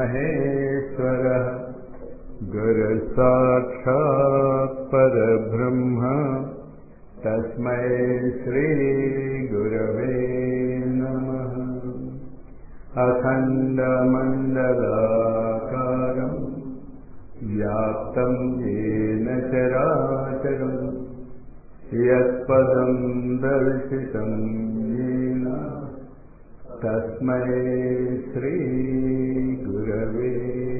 महेश्वरः गुरुसाक्षात् परब्रह्म तस्मै श्रीगुरवे नमः अखण्डमण्डलाकारम् व्याप्तं येन चराचरम् यत्पदं दर्शितं येन तस्मै श्रीगुरवे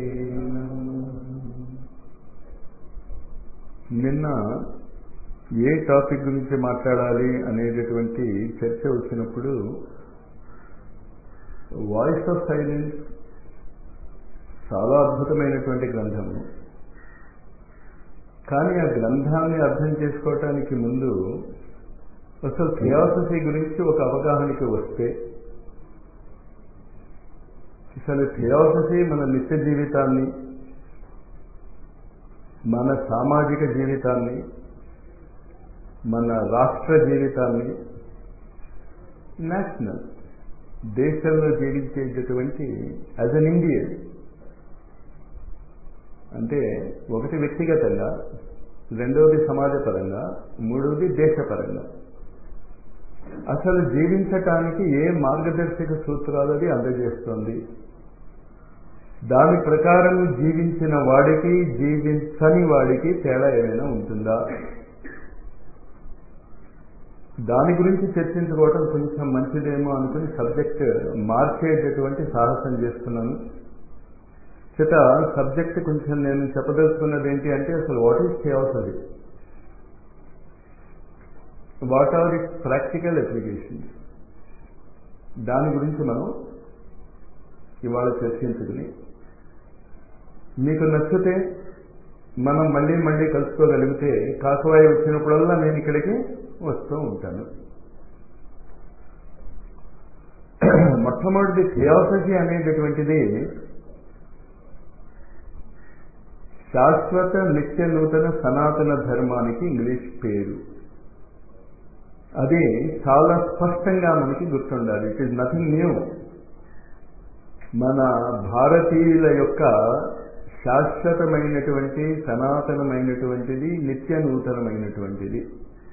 నిన్న ఏ టాపిక్ గురించి మాట్లాడాలి అనేటటువంటి చర్చ వచ్చినప్పుడు వాయిస్ ఆఫ్ సైలెన్స్ చాలా అద్భుతమైనటువంటి గ్రంథము కానీ ఆ గ్రంథాన్ని అర్థం చేసుకోవటానికి ముందు అసలు థియాసఫీ గురించి ఒక అవగాహనకి వస్తే అసలు థియాసఫీ మన నిత్య జీవితాన్ని మన సామాజిక జీవితాన్ని మన రాష్ట్ర జీవితాన్ని నేషనల్ దేశంలో జీవించేటటువంటి యాజ్ అన్ ఇండియన్ అంటే ఒకటి వ్యక్తిగతంగా రెండవది సమాజపరంగా మూడవది దేశపరంగా అసలు జీవించటానికి ఏ మార్గదర్శక సూత్రాలు అది అందజేస్తోంది దాని ప్రకారం జీవించిన వాడికి జీవించని వాడికి తేడా ఏమైనా ఉంటుందా దాని గురించి చర్చించుకోవటం కొంచెం మంచిదేమో అనుకుని సబ్జెక్ట్ మార్చేటటువంటి సాహసం చేస్తున్నాను చేత సబ్జెక్ట్ కొంచెం నేను చెప్పదలుచుకున్నది ఏంటి అంటే అసలు what is theosophy what are it practical applications దాని గురించి మనం ఇవాళ చర్చించుకుని మీకు నచ్చితే మనం మళ్ళీ మళ్ళీ కలుసుకోగలిగితే కాకవాయి వచ్చినప్పుడల్లా నేను ఇక్కడికి వస్తూ ఉంటాను మొట్టమొదటి థియాసఫీ అనేటటువంటిది శాశ్వత నిత్య నూతన సనాతన ధర్మానికి ఇంగ్లీష్ పేరు అది చాలా స్పష్టంగా మనకి గుర్తుండాలి ఇట్ ఈస్ నథింగ్ న్యూ మన భారతీయుల యొక్క శాశ్వతమైనటువంటి సనాతనమైనటువంటిది నిత్య నూతనమైనటువంటిది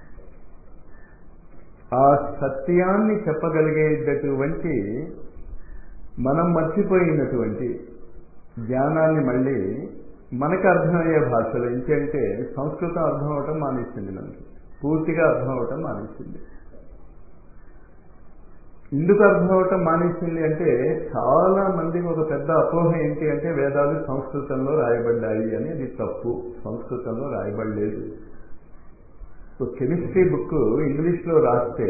ఆ సత్యాన్ని చెప్పగలిగేటటువంటి మనం మర్చిపోయినటువంటి జ్ఞానాన్ని మళ్ళీ మనకు అర్థమయ్యే భాషలో ఏంటంటే సంస్కృతం అర్థం అవటం మానేసింది మనకి పూర్తిగా అర్థం అవటం మానేసింది ఎందుకు అర్థం అవటం మానేసింది అంటే చాలా మందికి ఒక పెద్ద అపోహ ఏంటి అంటే వేదాలు సంస్కృతంలో రాయబడ్డాయి అని అది తప్పు సంస్కృతంలో రాయబడలేదు ఒక కెమిస్ట్రీ బుక్ ఇంగ్లీష్లో రాస్తే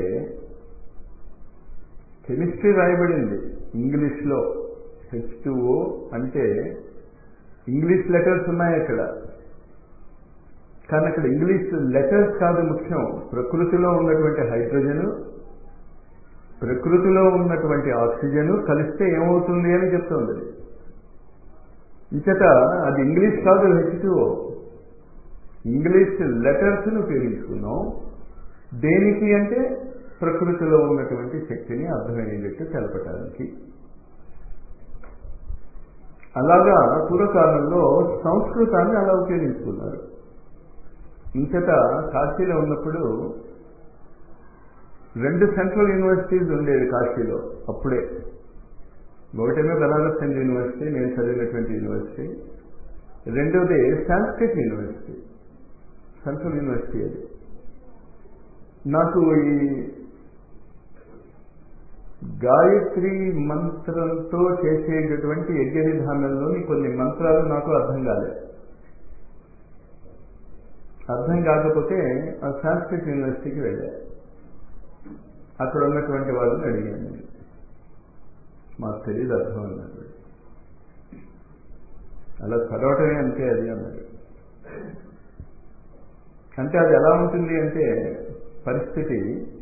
కెమిస్ట్రీ రాయబడింది ఇంగ్లీష్లో హెచ్ అంటే ఇంగ్లీష్ లెటర్స్ ఉన్నాయి అక్కడ కానీ అక్కడ ఇంగ్లీష్ లెటర్స్ కాదు ముఖ్యం ప్రకృతిలో ఉన్నటువంటి హైడ్రోజన్ ప్రకృతిలో ఉన్నటువంటి ఆక్సిజన్ కలిస్తే ఏమవుతుంది అని చెప్తుంది ఇంచట అది ఇంగ్లీష్ కాదు హెచ్ ఇంగ్లీష్ లెటర్స్ను ఉపయోగించుకున్నాం దేనికి అంటే ప్రకృతిలో ఉన్నటువంటి శక్తిని అర్థమయ్యేటట్టు తెలపటానికి అలాగా పూర్వకాలంలో సంస్కృతాన్ని అలా ఉపయోగించుకున్నారు ఇంతట కాశీలో ఉన్నప్పుడు రెండు సెంట్రల్ యూనివర్సిటీస్ ఉండేవి కాశీలో అప్పుడే ఒకటేమో బనారస్ హిందూ యూనివర్సిటీ నేను చదివినటువంటి యూనివర్సిటీ రెండవది సాంస్క్రిట్ యూనివర్సిటీ సెంట్రల్ యూనివర్సిటీ అది నాకు ఈ గాయత్రి మంత్రంతో చేసేటటువంటి యజ్ఞ విధానంలోని కొన్ని మంత్రాలు నాకు అర్థం కాలేదు అర్థం కాకపోతే ఆ సాంస్క్రిట్ యూనివర్సిటీకి వెళ్ళా అక్కడ ఉన్నటువంటి వాళ్ళని అడిగాను నేను మాకు తెలియదు అర్థం అన్నాడు అలా చదవటమే అంతే అది అన్నాడు అంటే అది ఎలా ఉంటుంది అంటే పరిస్థితి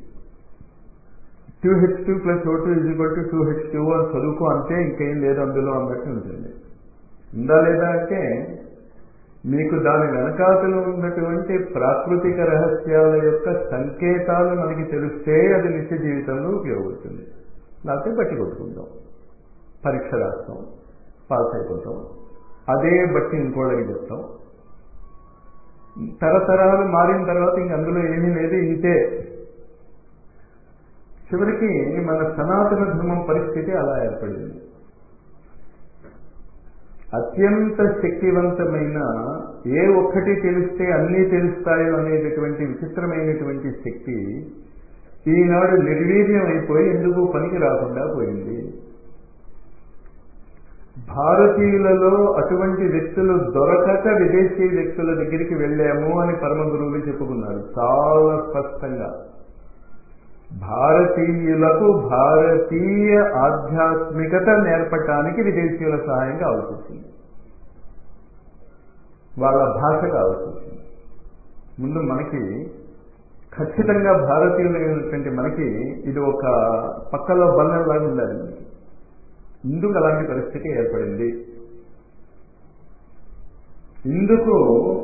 two H two plus O two is equal to two H two అని చదువుకో అంతే ఇంకేం లేదు అందులో అన్నట్టు ఉంటుంది ఉందా లేదా అంటే మీకు దాని వెనకాతలు ఉన్నటువంటి ప్రాకృతిక రహస్యాల యొక్క సంకేతాలు మనకి తెలిస్తే అది నిత్య జీవితంలో ఉపయోగపడుతుంది లేకపోతే బట్టి కొట్టుకుందాం పరీక్ష రాస్తాం పాస్ అయిపోతాం అదే బట్టి ఇంకోళ్ళకి చెప్తాం తరతరాలు మారిన తర్వాత ఇంక అందులో ఏమీ లేదు ఇంతే చివరికి మన సనాతన ధర్మం పరిస్థితి అలా ఏర్పడింది అత్యంత శక్తివంతమైన ఏ ఒక్కటి తెలిస్తే అన్నీ తెలుస్తాయో అనేటటువంటి విచిత్రమైనటువంటి శక్తి ఈనాడు నిర్వీర్యం అయిపోయి ఎందుకు పనికి రాకుండా పోయింది భారతీయులలో అటువంటి వ్యక్తులు దొరకక విదేశీ వ్యక్తుల దగ్గరికి వెళ్ళాము అని పరమ గురువులు చెప్పుకున్నారు చాలా స్పష్టంగా భారతీయులకు భారతీయ ఆధ్యాత్మికత నేర్పటానికి విదేశీయుల సహాయం కావాల్సి వచ్చింది వాళ్ళ భాష కావాల్సి వచ్చింది ముందు మనకి ఖచ్చితంగా భారతీయులైనటువంటి మనకి ఇది ఒక పక్కలో బల్లంలాగా ఉండాలి ఎందుకు అలాంటి పరిస్థితి ఏర్పడింది ఇందుకు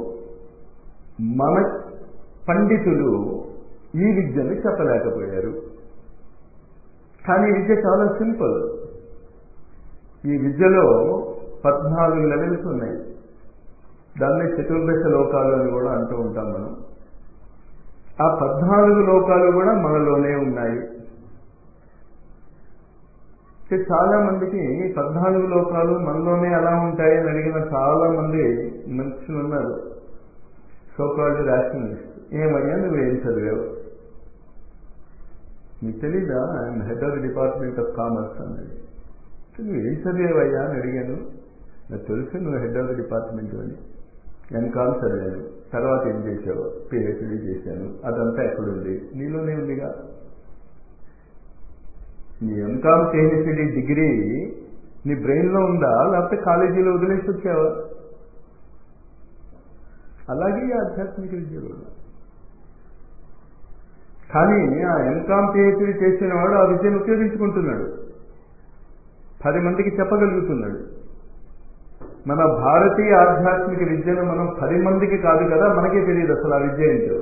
మన పండితులు ఈ విద్యను చెప్పలేకపోయారు కానీ ఈ విద్య చాలా సింపుల్ ఈ విద్యలో పద్నాలుగు లెవెల్స్ ఉన్నాయి దాన్ని చతుర్దశ లోకాలు అని కూడా అంటూ ఉంటాం మనం ఆ పద్నాలుగు లోకాలు కూడా మనలోనే ఉన్నాయి చాలా మందికి పద్నాలుగు లోకాలు మనలోనే ఎలా ఉంటాయి అని అడిగిన చాలా మంది మనుషులు ఉన్నారు సోకాల్డ్ రేషనలిస్ట్ ఏమయ్యా నువ్వు ఏం చదివావు నీకు తెలీదా I'm head of the department of commerce అన్నది నువ్వు ఏం చదివావయ్యా అని అడిగాను నాకు తెలుసు నువ్వు హెడ్ ఆఫ్ ది డిపార్ట్మెంట్ అని ఎంకామ్ చదివాను తర్వాత ఏం చేసావు పిహెచ్డీ చేశాను అదంతా ఎక్కడుంది నీలోనే ఉందిగా నీ ఎంకామ్ పిహెచ్డీ డిగ్రీ నీ బ్రెయిన్లో ఉందా లేకపోతే కాలేజీలో వదిలేసి వచ్చావా అలాగే ఆధ్యాత్మిక విద్య కూడా కానీ ఆ ఎంకామ్ పిహెచ్డీ చేసిన వాడు ఆ విద్యను ఉపయోగించుకుంటున్నాడు పది మందికి చెప్పగలుగుతున్నాడు మన భారతీయ ఆధ్యాత్మిక విద్యను మనం పది మందికి కాదు కదా మనకే తెలియదు అసలు ఆ విద్య ఏంటో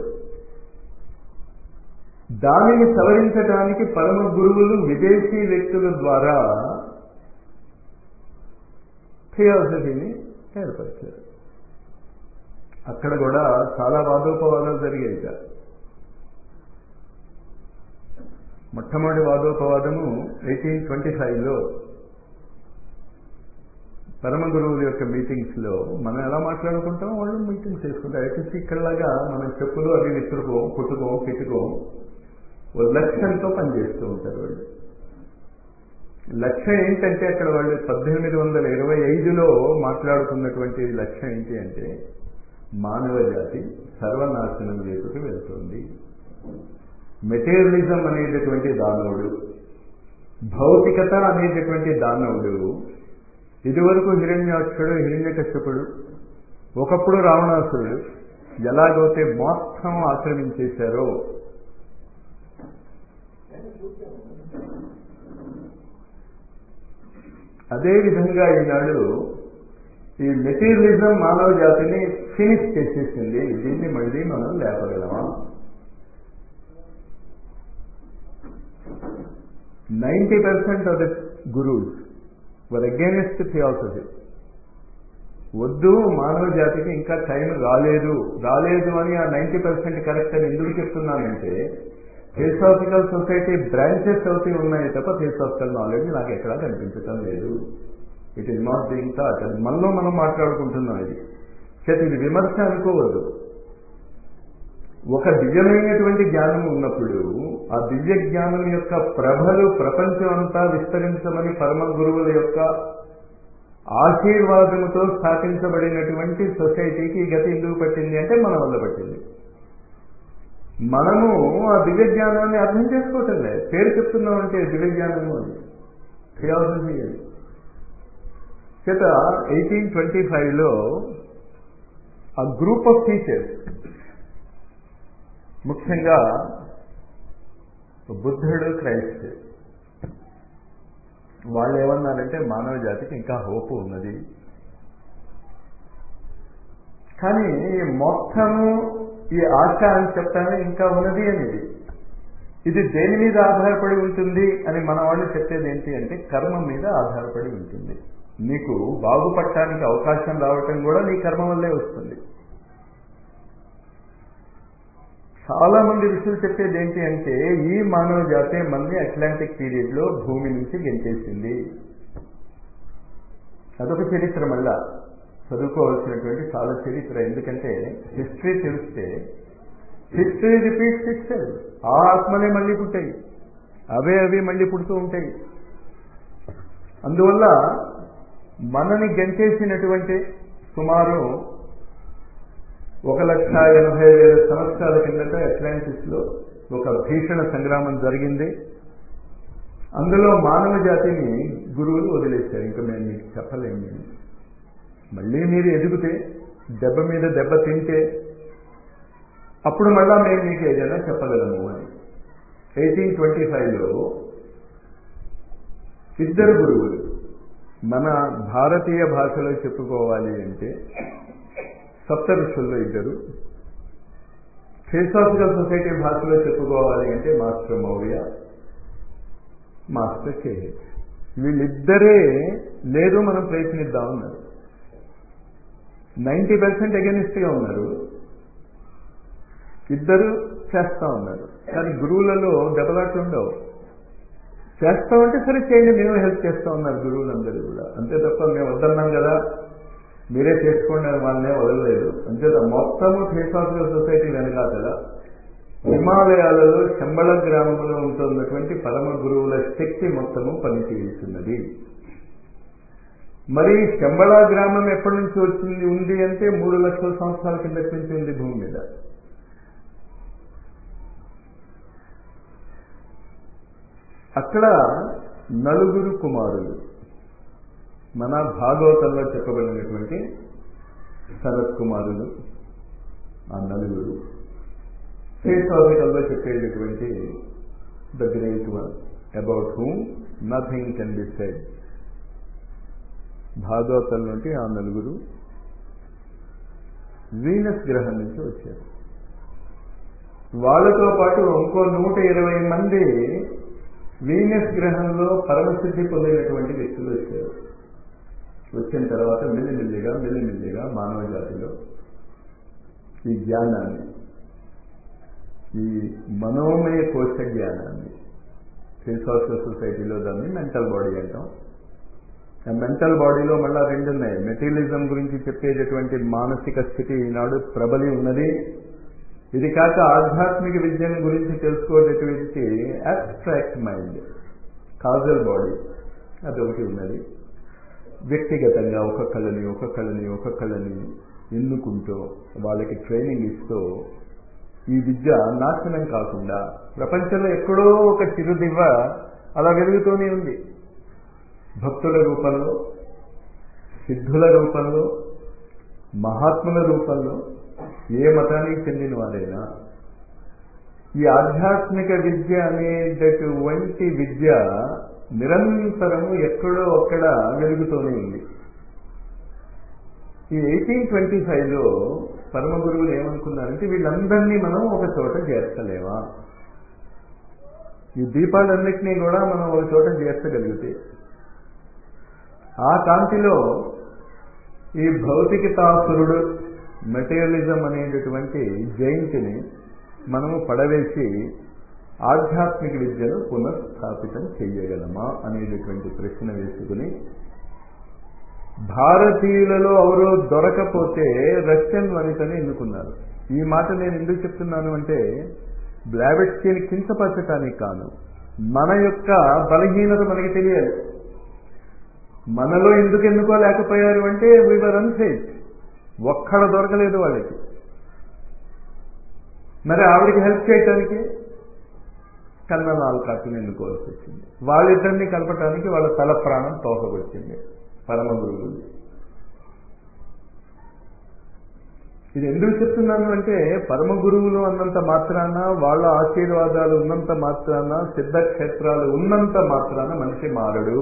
దానిని సవరించడానికి పరమ గురువులు విదేశీ వ్యక్తుల ద్వారా థియాసఫీని ఏర్పరిచారు అక్కడ కూడా చాలా వాదోపవాదాలు జరిగాయి మొట్టమొదటి వాదోపవాదము ఎయిటీన్ ట్వంటీ ఫైవ్లో పరమ గురువుల యొక్క మీటింగ్స్లో మనం ఎలా మాట్లాడుకుంటాం వాళ్ళు మీటింగ్స్ చేసుకుంటారు అయితే ఇక్కడలాగా మనం చెప్పులు అవి విసురుకోం కుట్టుకోం పెట్టుకోం ఓ లక్ష్యంతో పనిచేస్తూ ఉంటారు వాళ్ళు లక్ష్యం ఏంటంటే అక్కడ వాళ్ళు పద్దెనిమిది వందల ఇరవై ఐదులో మాట్లాడుకున్నటువంటి లక్ష్యం ఏంటి అంటే మానవ జాతి సర్వనాశనం వైపుకి వెళ్తుంది మెటీరియలిజం అనేటటువంటి దానవుడు భౌతికత అనేటటువంటి దానవుడు ఇదివరకు హిరణ్యాక్షుడు హిరణ్యకశ్యపుడు ఒకప్పుడు రావణాసురుడు ఎలాగైతే మొత్తం ఆక్రమించేశారో అదే విధంగా ఈనాడు ఈ మెటీరియలిజం మానవ జాతిని ఫినిష్ చేసేసింది దీన్ని మళ్ళీ మనం లేపగలమా ninety percent of the gurus were against theosophy వద్దు మానవ జాతికి ఇంకా టైం రాలేదు రాలేదు అని ఆ నైంటీ పర్సెంట్ కరెక్ట్ అని ఎందుకు చెప్తున్నానంటే థియోసాఫికల్ సొసైటీ బ్రాంచెస్ అవుతూ ఉన్నాయి తప్ప థియోసాఫికల్ నాలెడ్జ్ నాకు ఎక్కడా కనిపించటం లేదు it is not being thought అది మనలో మనం మాట్లాడుకుంటున్నాం ఇది చేతి ఇది విమర్శ అనుకోవద్దు ఒక దివ్యమైనటువంటి జ్ఞానం ఉన్నప్పుడు ఆ దివ్య జ్ఞానం యొక్క ప్రభలు ప్రపంచం అంతా విస్తరించమని పరమ గురువుల యొక్క ఆశీర్వాదముతో స్థాపించబడినటువంటి సొసైటీకి గతి ఎందుకు పట్టింది అంటే మన వల్ల పట్టింది మనము ఆ దివ్య జ్ఞానాన్ని అర్థం చేసుకోవటం లేదు పేరు చెప్తున్నామంటే దివ్య జ్ఞానము అని థియాలజీ అది చేత ఎయిటీన్ ట్వంటీ ఫైవ్లో ఆ గ్రూప్ ఆఫ్ టీచర్స్ ముఖ్యంగా బుద్ధుడు క్రైస్ట్ వాళ్ళు ఏమన్నారంటే మానవ జాతికి ఇంకా హోపు ఉన్నది కానీ మొత్తము ఈ ఆశ అని చెప్తానే ఇంకా ఉన్నది అనేది ఇది దేని మీద ఆధారపడి ఉంటుంది అని మన వాళ్ళు చెప్పేది ఏంటి అంటే కర్మ మీద ఆధారపడి ఉంటుంది నీకు బాగుపడటానికి అవకాశం రావటం కూడా నీ కర్మ వల్లే వస్తుంది చాలా మంది ఋషులు చెప్పేది ఏంటి అంటే ఈ మానవ జాతే మనని అట్లాంటిక్ పీరియడ్ లో భూమి నుంచి గెంటేసింది అదొక చరిత్ర మళ్ళా చదువుకోవాల్సినటువంటి చాలా చరిత్ర ఎందుకంటే హిస్టరీ తెలిస్తే హిస్టరీ రిపీట్స్ ఇట్సెల్ ఆ ఆత్మలే మళ్ళీ పుట్టాయి అవే అవి మళ్ళీ పుడుతూ ఉంటాయి అందువల్ల మనని గంటేసినటువంటి సుమారు ఒక లక్ష ఎనభై వేల సంవత్సరాల కిందట అట్లాంటిస్ లో ఒక భీషణ సంగ్రామం జరిగింది అందులో మానవ జాతిని గురువులు వదిలేశారు ఇంకా మేము మీకు చెప్పలేము మేము మళ్ళీ మీరు ఎదిగితే దెబ్బ మీద దెబ్బ తింటే అప్పుడు మళ్ళా మేము మీకు ఏదైనా చెప్పగలము అని ఎయిటీన్ ట్వంటీ ఫైవ్లో ఇద్దరు గురువులు మన భారతీయ భాషలో చెప్పుకోవాలి అంటే సప్త ఋషుల్లో ఇద్దరు ఫిలసాఫికల్ సొసైటీ భాషలో చెప్పుకోవాలి అంటే మాస్టర్ మౌర్య మాస్టర్ కేహెచ్ వీళ్ళిద్దరే లేదు మనం ప్రయత్నిద్దాం ఉన్నారు నైంటీ పర్సెంట్ గా ఉన్నారు ఇద్దరు చేస్తా ఉన్నారు కానీ గురువులలో దెబ్బలాట్లు ఉండవు చేస్తామంటే సరే చేయండి మేము హెల్ప్ చేస్తా ఉన్నారు గురువులందరూ కూడా అంతే తప్ప మేము వద్దన్నాం కదా మీరే చేసుకోండి అని వాళ్ళనే వదలలేదు అంతేత మొత్తము ఫిలసాఫికల్ సొసైటీ వెనకాతల హిమాలయాలలో శంబళ గ్రామంలో ఉంటున్నటువంటి పరమ గురువుల శక్తి మొత్తము పనిచేస్తున్నది మరి శంబళ గ్రామం ఎప్పటి నుంచి వచ్చింది ఉంది అంటే మూడు లక్షల సంవత్సరాల కిందటి నుంచి ఉంది భూమి మీద అక్కడ నలుగురు కుమారులు మన భాగవతంలో చెప్పబడినటువంటి శరత్ కుమారులు ఆ నలుగురు ఫిలసాఫికల్లో చెప్పేటటువంటి the great one about whom nothing can be said Bhagavatam నుండి ఆ నలుగురు వీనస్ గ్రహం నుంచి వచ్చారు వాళ్ళతో పాటు ఇంకో నూట ఇరవై మంది వీనస్ గ్రహంలో పరమసిద్ధి పొందినటువంటి వ్యక్తులు వచ్చారు వచ్చిన తర్వాత మెల్లిమెల్లిగా మెల్లిమెల్లిగా మానవ జాతిలో ఈ జ్ఞానాన్ని ఈ మనోమయ కోశ జ్ఞానాన్ని ఫిలసాఫికల్ సొసైటీలో దాన్ని మెంటల్ బాడీ అంటాం ఆ మెంటల్ బాడీలో మళ్ళా రెండు ఉన్నాయి మెటీరియలిజం గురించి చెప్పేటటువంటి మానసిక స్థితి ఈనాడు ప్రబలి ఉన్నది ఇది కాక ఆధ్యాత్మిక విద్యను గురించి తెలుసుకోవటటువంటి అబ్స్ట్రాక్ట్ మైండ్ కాజల్ బాడీ అదొకటి ఉన్నది వ్యక్తిగతంగా ఒక్కొక్కళ్ళని ఒక్కొక్కళ్ళని ఒక్కొక్కళ్ళని ఎన్నుకుంటూ వాళ్ళకి ట్రైనింగ్ ఇస్తూ ఈ విద్య నాశనం కాకుండా ప్రపంచంలో ఎక్కడో ఒక చిరుదివ్వ అలా వెలుగుతూనే ఉంది భక్తుల రూపంలో సిద్ధుల రూపంలో మహాత్ముల రూపంలో ఏ మతానికి చెందిన వారైనా ఈ ఆధ్యాత్మిక విద్య అనేటటువంటి విద్య నిరంతరము ఎక్కడో అక్కడ వెలుగుతూనే ఉంది ఈ ఎయిటీన్ ట్వంటీ ఫైవ్లో పరమ గురువులు ఏమనుకున్నారంటే వీళ్ళందరినీ మనం ఒక చోట చేర్చలేమా ఈ దీపాలన్నింటినీ కూడా మనం ఒక చోట చేర్చగలిగితే ఆ కాంతిలో ఈ భౌతికతాసురుడు మెటీరియలిజం అనేటటువంటి జైంట్ని మనము పడవేసి ఆధ్యాత్మిక విద్యను పునఃస్థాపితం చేయగలమా అనేటటువంటి ప్రశ్న వేసుకుని భారతీయులలో ఎవరో దొరకపోతే రష్యన్ వనితని ఎన్నుకున్నారు ఈ మాట నేను ఎందుకు చెప్తున్నాను అంటే బ్లావెట్స్కీని కించపరచటానికి కాను మన యొక్క బలహీనత మనకి తెలియాలి మనలో ఎందుకు ఎన్నుకోలేకపోయారు అంటే వీఆర్ అన్ఫేట్ ఒక్కడ దొరకలేదు వాళ్ళకి మరి ఆవిడకి హెల్ప్ చేయటానికి కన్న నాలుకాటుని ఎన్నుకోవాల్సి వచ్చింది వాళ్ళిద్దరిని కలపటానికి వాళ్ళ తల ప్రాణం తోకకొచ్చింది పరమ గురువులు ఇది ఎందుకు చెప్తున్నాను అంటే పరమ గురువులు అన్నంత మాత్రాన వాళ్ళ ఆశీర్వాదాలు ఉన్నంత మాత్రాన సిద్ధక్షేత్రాలు ఉన్నంత మాత్రాన మనిషి మారడు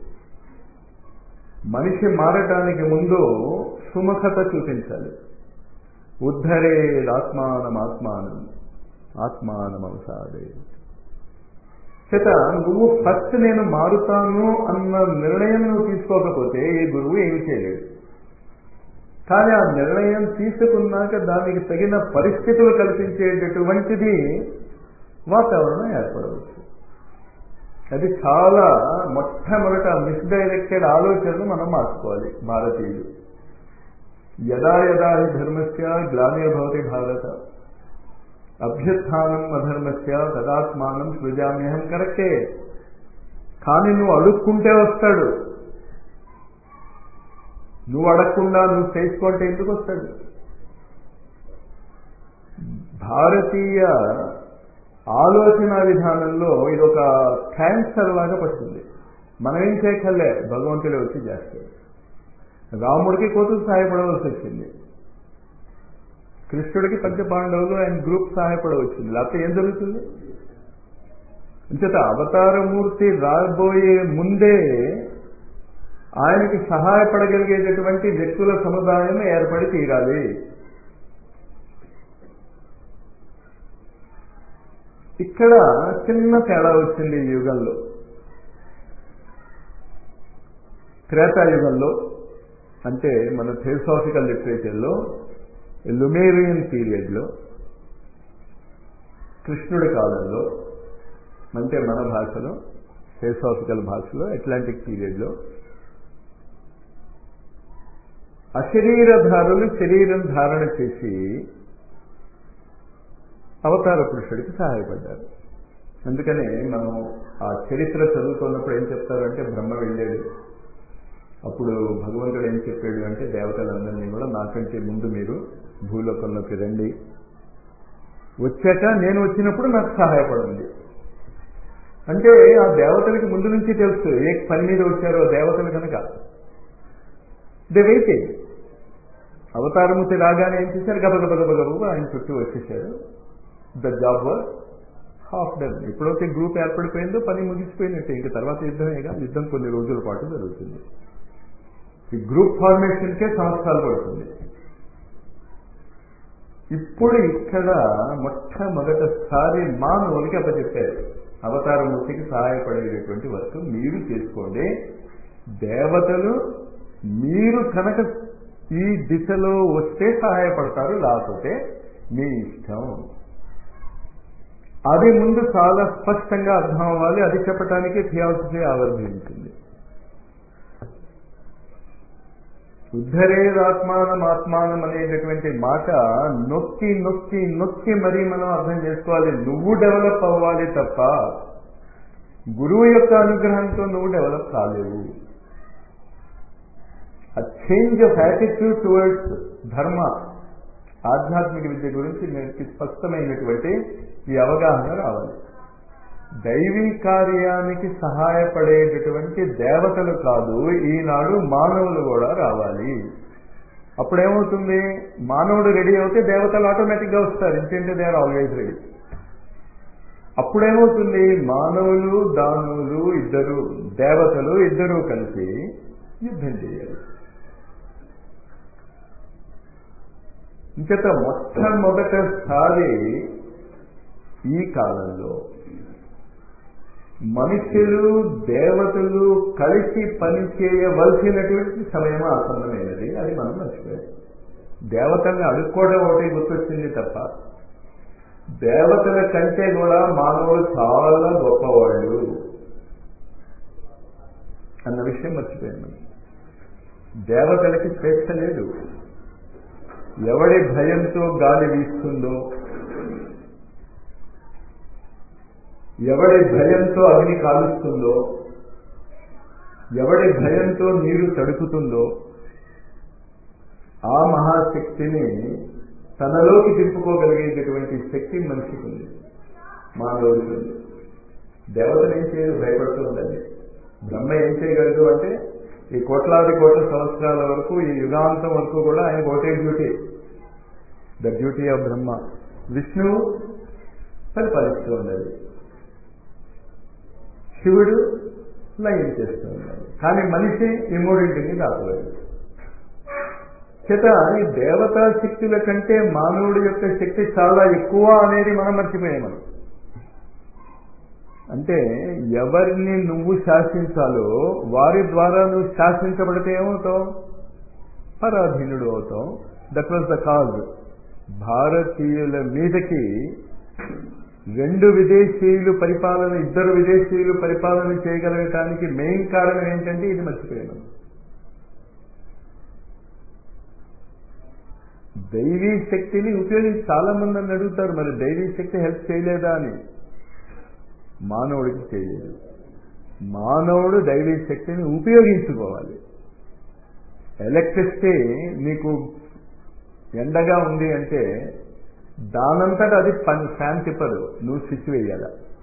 మనిషి మారటానికి ముందు సుముఖత చూపించాలి ఉద్ధరే ఆత్మానం ఆత్మానం ఆత్మానం అవసాదే చేత నువ్వు ఫస్ట్ నేను మారుతాను అన్న నిర్ణయం నువ్వు తీసుకోకపోతే ఈ గురువు ఏమి చేయలేడు కానీ ఆ నిర్ణయం తీసుకున్నాక దానికి తగిన పరిస్థితులు కల్పించేటటువంటిది వాతావరణం ఏర్పడవచ్చు అది చాలా మొట్టమొదట మిస్డైరెక్టెడ్ ఆలోచనలు మనం మార్చుకోవాలి భారతీయులు యదా యదా హి ధర్మస్య గ్లానిర్భవతి భారత అభ్యుత్థానం అధర్మస్య తదాత్మానం సృజామ్యహం కరెక్టే కానీ నువ్వు అడుక్కుంటే వస్తాడు నువ్వు అడగకుండా నువ్వు చేసుకుంటే ఎందుకు వస్తాడు భారతీయ ఆలోచన విధానంలో ఇది ఒక క్యాన్సర్ లాగా పడుతుంది మనం ఏం చేయక్కర్లే భగవంతుడే వచ్చి చేస్తాడు రాముడికి కోతులు సహాయపడవలసి వచ్చింది కృష్ణుడికి పంచపాండవులు ఆయన గ్రూప్ సహాయపడవచ్చింది లేకపోతే ఏం జరుగుతుంది అంచేత అవతారమూర్తి రాబోయే ముందే ఆయనకి సహాయపడగలిగేటటువంటి వ్యక్తుల సముదాయం ఏర్పడి తీరాలి ఇక్కడ చిన్న తేడా వచ్చింది ఈ యుగంలో త్రేతాయుగంలో అంటే మన థియోసాఫికల్ లిటరేచర్లో లుమేరియన్ పీరియడ్లో కృష్ణుడి కాలంలో అంటే మన భాషలో థియోసాఫికల్ భాషలో అట్లాంటిక్ పీరియడ్లో అశరీరధారులు శరీరం ధారణ చేసి అవతార పురుషుడికి సహాయపడ్డారు అందుకనే మనం ఆ చరిత్ర చదువుతున్నప్పుడు ఏం చెప్తారంటే బ్రహ్మ వెళ్ళాడు అప్పుడు భగవంతుడు ఏం చెప్పాడు అంటే దేవతలందరినీ కూడా నాకంటే ముందు మీరు భూలోకంలోకి రండి వచ్చాక నేను వచ్చినప్పుడు నాకు సహాయపడండి అంటే ఆ దేవతలకి ముందు నుంచి తెలుసు ఏ పని మీద వచ్చారో దేవతలు కనుక దే వెయిటెడ్ అవతారమూర్తి రాగానే ఏం చేశారు గబ గబ గబ గబ ఆయన చుట్టూ వచ్చేసారు the job work half done ఎప్పుడైతే గ్రూప్ ఏర్పడిపోయిందో పని ముగిసిపోయినట్టే ఇంకా తర్వాత యుద్ధమేగా యుద్ధం కొన్ని రోజుల పాటు జరుగుతుంది ఈ గ్రూప్ ఫార్మేషన్కే సంవత్సరాలు పడుతుంది ఇప్పుడు ఇక్కడ మొట్టమొదటిసారి మానవులకి అప్పచెప్పారు అవతారమూర్తికి సహాయపడేటటువంటి వర్క్ మీరు చేసుకోండి దేవతలు మీరు కనుక ఈ దిశలో వస్తే సహాయపడతారు లేకపోతే మీ ఇష్టం అది ముందు చాలా స్పష్టంగా అర్థం అవ్వాలి అది చెప్పడానికి థియాసఫీ ఆవర్భించింది ఉద్ధరేదాత్మానం ఆత్మానం అనేటటువంటి మాట నొక్కి నొక్కి నొక్కి మరీ మనం అర్థం చేసుకోవాలి నువ్వు డెవలప్ అవ్వాలి తప్ప గురువు యొక్క అనుగ్రహంతో నువ్వు డెవలప్ కాలేవు ఆ చేంజ్ ఆఫ్ యాటిట్యూడ్ టువర్డ్స్ ధర్మ ఆధ్యాత్మిక విద్య గురించి మీకు స్పష్టమైనటువంటి ఈ అవగాహన రావాలి దైవీ కార్యానికి సహాయపడేటటువంటి దేవతలు కాదు ఈనాడు మానవులు కూడా రావాలి అప్పుడేమవుతుంది మానవుడు రెడీ అవుతే దేవతలు ఆటోమేటిక్గా వస్తారు ఇంకేంటి దే ఆర్ ఆల్వేజ్ రెడీ అప్పుడేమవుతుంది మానవులు దానువులు ఇద్దరు దేవతలు ఇద్దరూ కలిసి యుద్ధం చేయాలి ఇంచేత మొట్టమొదటిసారి ఈ కాలంలో మనుషులు దేవతలు కలిసి పని చేయవలసినటువంటి సమయం ఆసన్నమైనది అది మనం మర్చిపోయాం దేవతల్ని అడుక్కోవడం ఒకటి గుర్తొచ్చింది తప్ప దేవతల కంటే కూడా మానవులు చాలా గొప్పవాళ్ళు అన్న విషయం మర్చిపోయాం మనం దేవతలకి స్వేచ్ఛ లేదు ఎవడి భయంతో గాలి వీస్తుందో ఎవడి భయంతో అగ్ని కాలుస్తుందో ఎవడి భయంతో నీరు తడుపుతుందో ఆ మహాశక్తిని తనలోకి తిప్పుకోగలిగేటటువంటి శక్తి మనిషికి ఉంది మానవుడికి ఉంది దేవతలు ఏం చేయదు భయపడుతూ ఉండాలి బ్రహ్మ ఏం చేయగలదు అంటే ఈ కోట్లాది కోట్ల సంవత్సరాల వరకు ఈ యుగాంతం వరకు కూడా ఆయన ఒకటే duty the duty of Brahma విష్ణువు పరిపాలిస్తూ ఉండాలి శివుడు లయం చేస్తూ ఉండాలి కానీ మనిషి ఈ మూడింటిని దాపలేదు చేత ఈ దేవతా శక్తుల కంటే మానవుడి యొక్క శక్తి చాలా ఎక్కువ అనేది మనం మర్చిపోయాం మనం అంటే ఎవరిని నువ్వు శాసించాలో వారి ద్వారా నువ్వు శాసించబడితే ఏమవుతావు పరాధీనుడు అవుతావు దట్ వాజ్ ద కాజ్ భారతీయుల మీదకి రెండు విదేశీయులు పరిపాలన ఇద్దరు విదేశీయులు పరిపాలన చేయగలగటానికి మెయిన్ కారణం ఏంటంటే ఇది మర్చిపోయాను దైవీ శక్తిని ఉపయోగించి చాలా మంది నన్ను అడుగుతారు మరి దైవీ శక్తి హెల్ప్ చేయలేదా అని మానవుడికి చేయలేదు మానవుడు దైవీ శక్తిని ఉపయోగించుకోవాలి ఎలక్ట్రిసిటీ నీకు ఎండగా ఉంది అంటే దానంతట అది పని ఫ్యాన్ తిప్పదు నువ్వు స్విచ్ వేయాల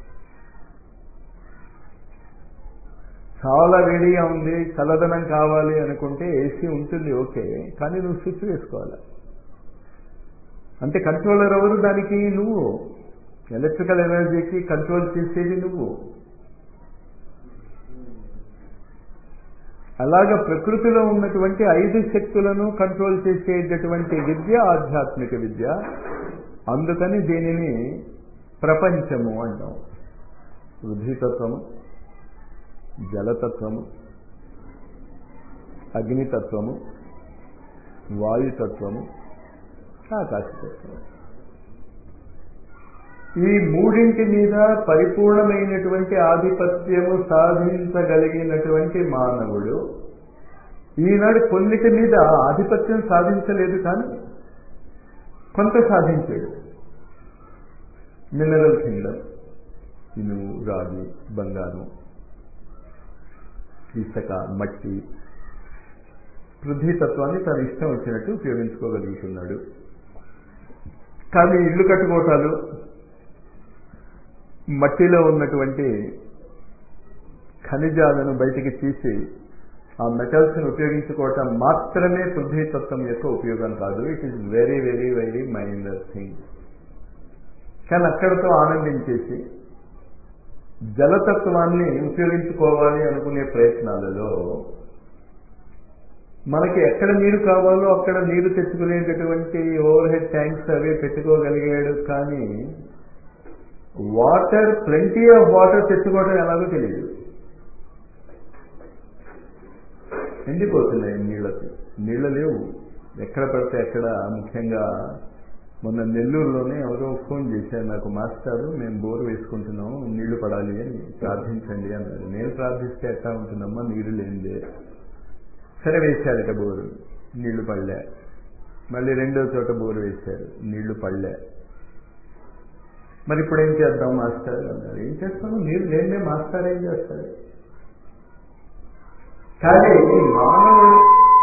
చాలా వేడిగా ఉంది చల్లదనం కావాలి అనుకుంటే ఏసీ ఉంటుంది ఓకే కానీ నువ్వు స్విచ్ వేసుకోవాలి అంటే కంట్రోలర్ ఎవరు దానికి నువ్వు ఎలక్ట్రికల్ ఎనర్జీకి కంట్రోల్ చేసేది నువ్వు అలాగ ప్రకృతిలో ఉన్నటువంటి ఐదు శక్తులను కంట్రోల్ చేసేటటువంటి విద్య ఆధ్యాత్మిక విద్య అందుకని దీనిని ప్రపంచము అంటాం పృథ్వీతత్వము జలతత్వము అగ్నితత్వము వాయుతత్వము ఆకాశతత్వము ఈ మూడింటి మీద పరిపూర్ణమైనటువంటి ఆధిపత్యము సాధించగలిగినటువంటి మానవుడు ఈనాడు కొన్నిటి మీద ఆధిపత్యం సాధించలేదు కానీ కొంత సాధించాడు మినరల్ కింగ్డమ్ ఇనుము రాగి బంగారం ఇసుక మట్టి పృథ్వీతత్వాన్ని తన ఇష్టం వచ్చినట్టు ఉపయోగించుకోగలుగుతున్నాడు కానీ ఇల్లు కట్టుకోవటాలు మట్టిలో ఉన్నటువంటి ఖనిజాలను బయటికి తీసి ఆ మెటల్స్ని ఉపయోగించుకోవటం మాత్రమే పృథ్వీతత్వం యొక్క ఉపయోగం కాదు it is very very very minor thing కానీ అక్కడతో ఆనందించేసి జలతత్వాన్ని ఉపయోగించుకోవాలి అనుకునే ప్రయత్నాలలో మనకి ఎక్కడ నీరు కావాలో అక్కడ నీరు తెచ్చుకునేటటువంటి ఓవర్ హెడ్ ట్యాంక్స్ అవి పెట్టుకోగలిగాడు కానీ వాటర్ ప్lenty ఆఫ్ వాటర్ తెచ్చుకోవడం ఎలాగో తెలియదు ఎండిపోతున్నాయి నీళ్ళకి నీళ్ళు లేవు ఎక్కడ పడితే ఎక్కడ ముఖ్యంగా మొన్న నెల్లూరులోనే ఎవరో ఫోన్ చేశారు నాకు మాస్టారు మేము బోర్ వేసుకుంటున్నాం నీళ్లు పడాలి అని ప్రార్థించండి అన్నారు నేను ప్రార్థిస్తే ఎట్లా ఉంటుందమ్మా నీరు లేనిదే సరే వేశారట బోరు నీళ్లు పడలే మళ్ళీ రెండో చోట బోరు వేశారు నీళ్లు పడలే మరి ఇప్పుడు ఏం చేద్దాం మాస్టర్ అన్నారు ఏం చేస్తాము నీరు లేదే మాస్టర్ ఏం చేస్తారు కానీ మానవుడు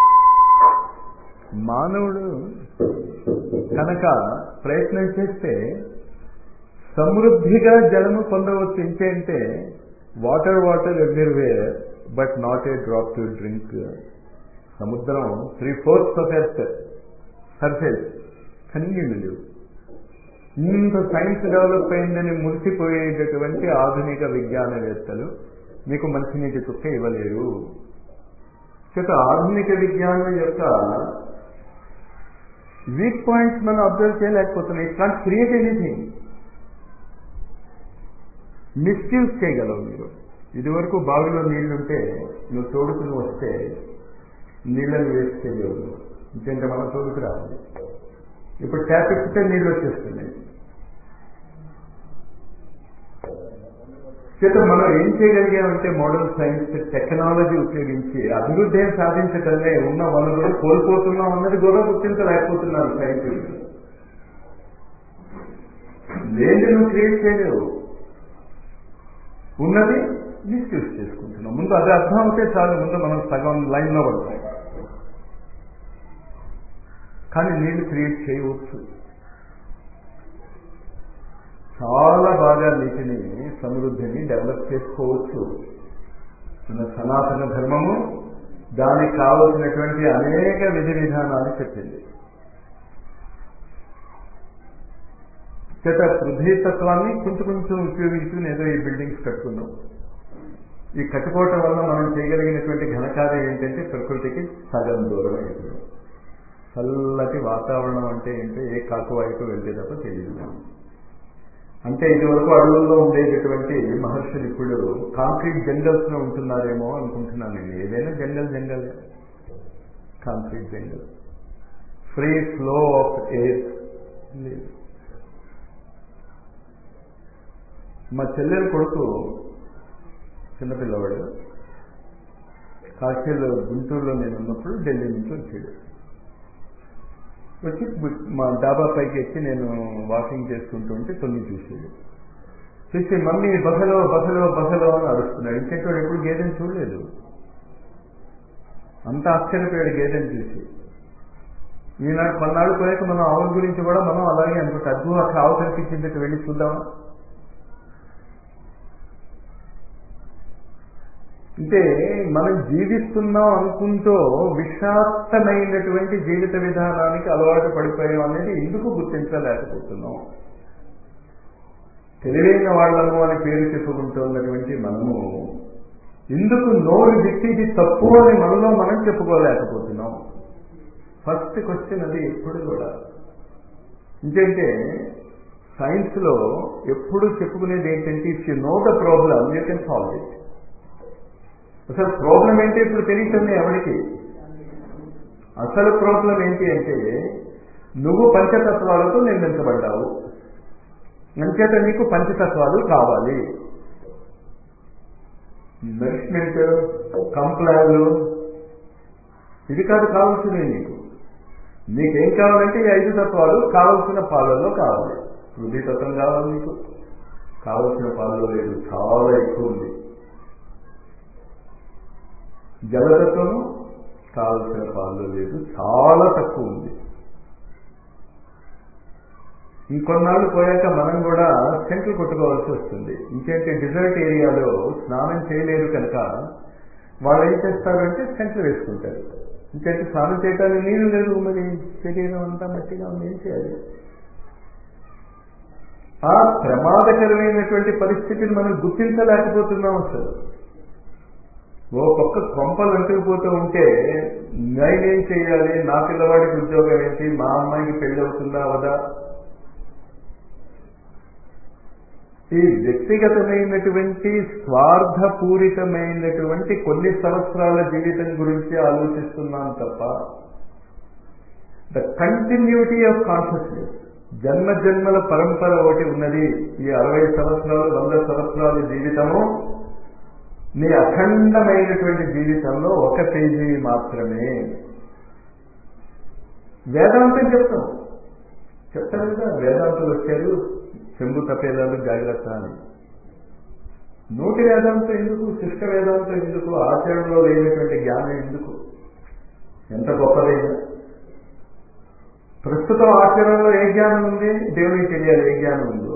మానవుడు కనుక ప్రయత్నం చేస్తే సమృద్ధిగా జలము పొందవచ్చు ఇంకేంటే water water everywhere but not a drop to drink సముద్రం three fourth of earth surface కానీ నీళ్లు లేవు ఇంత సైన్స్ డెవలప్ అయిందని మురిసిపోయేటటువంటి ఆధునిక విజ్ఞానవేత్తలు మీకు మంచినీటి చుక్క ఇవ్వలేరు చేత ఆధునిక విజ్ఞానం యొక్క వీక్ పాయింట్స్ మనం అబ్జర్వ్ చేయలేకపోతున్నాం it can't create anything misuse చేయగలవు మీరు ఇదివరకు బావిలో నీళ్లుంటే నువ్వు తోడుకుని వస్తే నీళ్ళని వేస్ట్ చేయలేవు ఇంకేంటే మనం తోడుకు రావాలి ఇప్పుడు ట్యాప్ ఎక్కితే నీళ్ళు వచ్చేస్తున్నాయి చేత మనం ఏం చేయగలిగామంటే మోడల్ సైన్స్ టెక్నాలజీ ఉపయోగించి అభివృద్ధి ఏం సాధించటమే ఉన్న వనరులు కోల్పోతున్నాం అన్నది కూడా గుర్తించలేకపోతున్నారు సైంటిస్ట్ లేని నువ్వు క్రియేట్ చేయలేవు ఉన్నది మిస్యూజ్ చేసుకుంటున్నాం ముందు అది అర్థం అవుతే చాలు ముందు మనం సగం లైన్లో పడతాం కానీ నీళ్లు క్రియేట్ చేయవచ్చు చాలా బాగా నీటిని సమృద్ధిని డెవలప్ చేసుకోవచ్చు మన సనాతన ధర్మము దానికి కావలసినటువంటి అనేక విధి విధానాలు చెప్పింది చేత పృథ్వీతత్వాన్ని కొంచెం కొంచెం ఉపయోగించుకుని ఏదో ఈ బిల్డింగ్స్ కట్టుకున్నాం ఈ కట్టుకోవటం వల్ల మనం చేయగలిగినటువంటి ఘనకార్యం ఏంటంటే ప్రకృతికి సగం దూరం అయిపోయింది చల్లటి వాతావరణం అంటే ఏంటో ఏ కాకువాయికు వెళ్తే తప్ప తెలియదు అంటే ఇదివరకు అడవుల్లో ఉండేటటువంటి మహర్షులు ఇప్పుడు కాంక్రీట్ జంగల్స్ లో ఉంటున్నారేమో అనుకుంటున్నాను నేను ఏదైనా jungle jungle concrete jungle free flow of air లేదు మా చెల్లెలు కొడుకు చిన్నపిల్లవాడు కాశీలో గుంటూరులో నేను ఉన్నప్పుడు ఢిల్లీ నుంచి వచ్చాడు వచ్చి మా డాబా పైకి ఎక్కి నేను వాకింగ్ చేసుకుంటూ ఉంటే తొంగి చూసాడు చూసి మమ్మీ బసలో బసలో బసలో అని అరుస్తున్నాడు ఇంకెక్కడ ఎప్పుడు గేదెని చూడలేదు అంత ఆశ్చర్యపోయాడు గేదెని చూసి ఈనాడు కొన్నాళ్ళు పోయాక మనం ఆవుల గురించి కూడా మనం అలాగే అనుకుంటాం అద్భుతం అక్కడ ఆవు కనిపించింది వెళ్ళి చూద్దామా అంటే మనం జీవిస్తున్నాం అనుకుంటూ విషాక్తమైనటువంటి జీవిత విధానానికి అలవాటు పడిపోయాం అనేది ఎందుకు గుర్తించలేకపోతున్నాం తెలివైన వాళ్ళము అని పేరు చెప్పుకుంటున్నటువంటి మనము ఎందుకు నోరు వ్యక్తి ఇది తప్పు అని మనలో మనం చెప్పుకోలేకపోతున్నాం ఫస్ట్ క్వశ్చన్ అది ఎప్పుడు కూడా ఇంకంటే సైన్స్ లో ఎప్పుడు చెప్పుకునేది ఏంటంటే if you know the problem you can solve it అసలు ప్రాబ్లం ఏంటి ఇప్పుడు తెలియటండి ఎవరికి అసలు ప్రాబ్లం ఏంటి అంటే నువ్వు పంచతత్వాలతో నిర్మించబడ్డావు అంచేత నీకు పంచతత్వాలు కావాలి నరిష్మెంట్ కంప్లాన్లు ఇది కాదు కావాల్సినవి నీకు నీకేం కావాలంటే ఈ ఐదు తత్వాలు కావలసిన పాలల్లో కావాలి వృద్ధి తత్వం కావాలి నీకు కావలసిన పాలలో లేదు చాలా ఎక్కువ ఉంది జలతత్వం కావలసిన పాలలో లేదు చాలా తక్కువ ఉంది ఇంకొన్నాళ్ళు పోయాక మనం కూడా సెంట్లు కొట్టుకోవాల్సి వస్తుంది ఇంకేంటి డిజర్ట్ ఏరియాలో స్నానం చేయలేరు కనుక వాళ్ళు ఏం చేస్తారంటే సెంట్లు వేసుకుంటారు ఇంకేంటి స్నానం చేయడానికి నీళ్లు లేదు మరి శరీరం అంతా మట్టిగా ఉంది ఏం చేయాలి ఆ ప్రమాదకరమైనటువంటి పరిస్థితిని మనం గుర్తించలేకపోతున్నాం అసలు ఓ పక్క కొంపలు అంటుకుపోతూ ఉంటే నేనేం చేయాలి నా పిల్లవాడికి ఉద్యోగం ఏంటి మా అమ్మాయికి పెళ్లి అవుతుందా అవదా ఈ వ్యక్తిగతమైనటువంటి స్వార్థపూరితమైనటువంటి కొన్ని సంవత్సరాల జీవితం గురించి ఆలోచిస్తున్నాను తప్ప ద కంటిన్యూటీ ఆఫ్ కాన్షియస్నెస్ జన్మ జన్మల పరంపర ఒకటి ఉన్నది ఈ అరవై సంవత్సరాలు వంద సంవత్సరాల జీవితము నీ అఖండమైనటువంటి జీవితంలో ఒక పేజీ మాత్రమే వేదాంతం చెప్తాం చెప్తారు కదా వేదాంతులు వచ్చారు చెంబు తపేలాలు జాగ్రత్త అని నోటి వేదాంతం ఎందుకు శిష్ట వేదాంతం ఎందుకు ఆచరణలో లేనటువంటి జ్ఞానం ఎందుకు ఎంత గొప్పదైనా ప్రస్తుతం ఆచరణలో ఏ జ్ఞానం ఉంది దేవునికి తెలియాలి ఏ జ్ఞానం ఉందో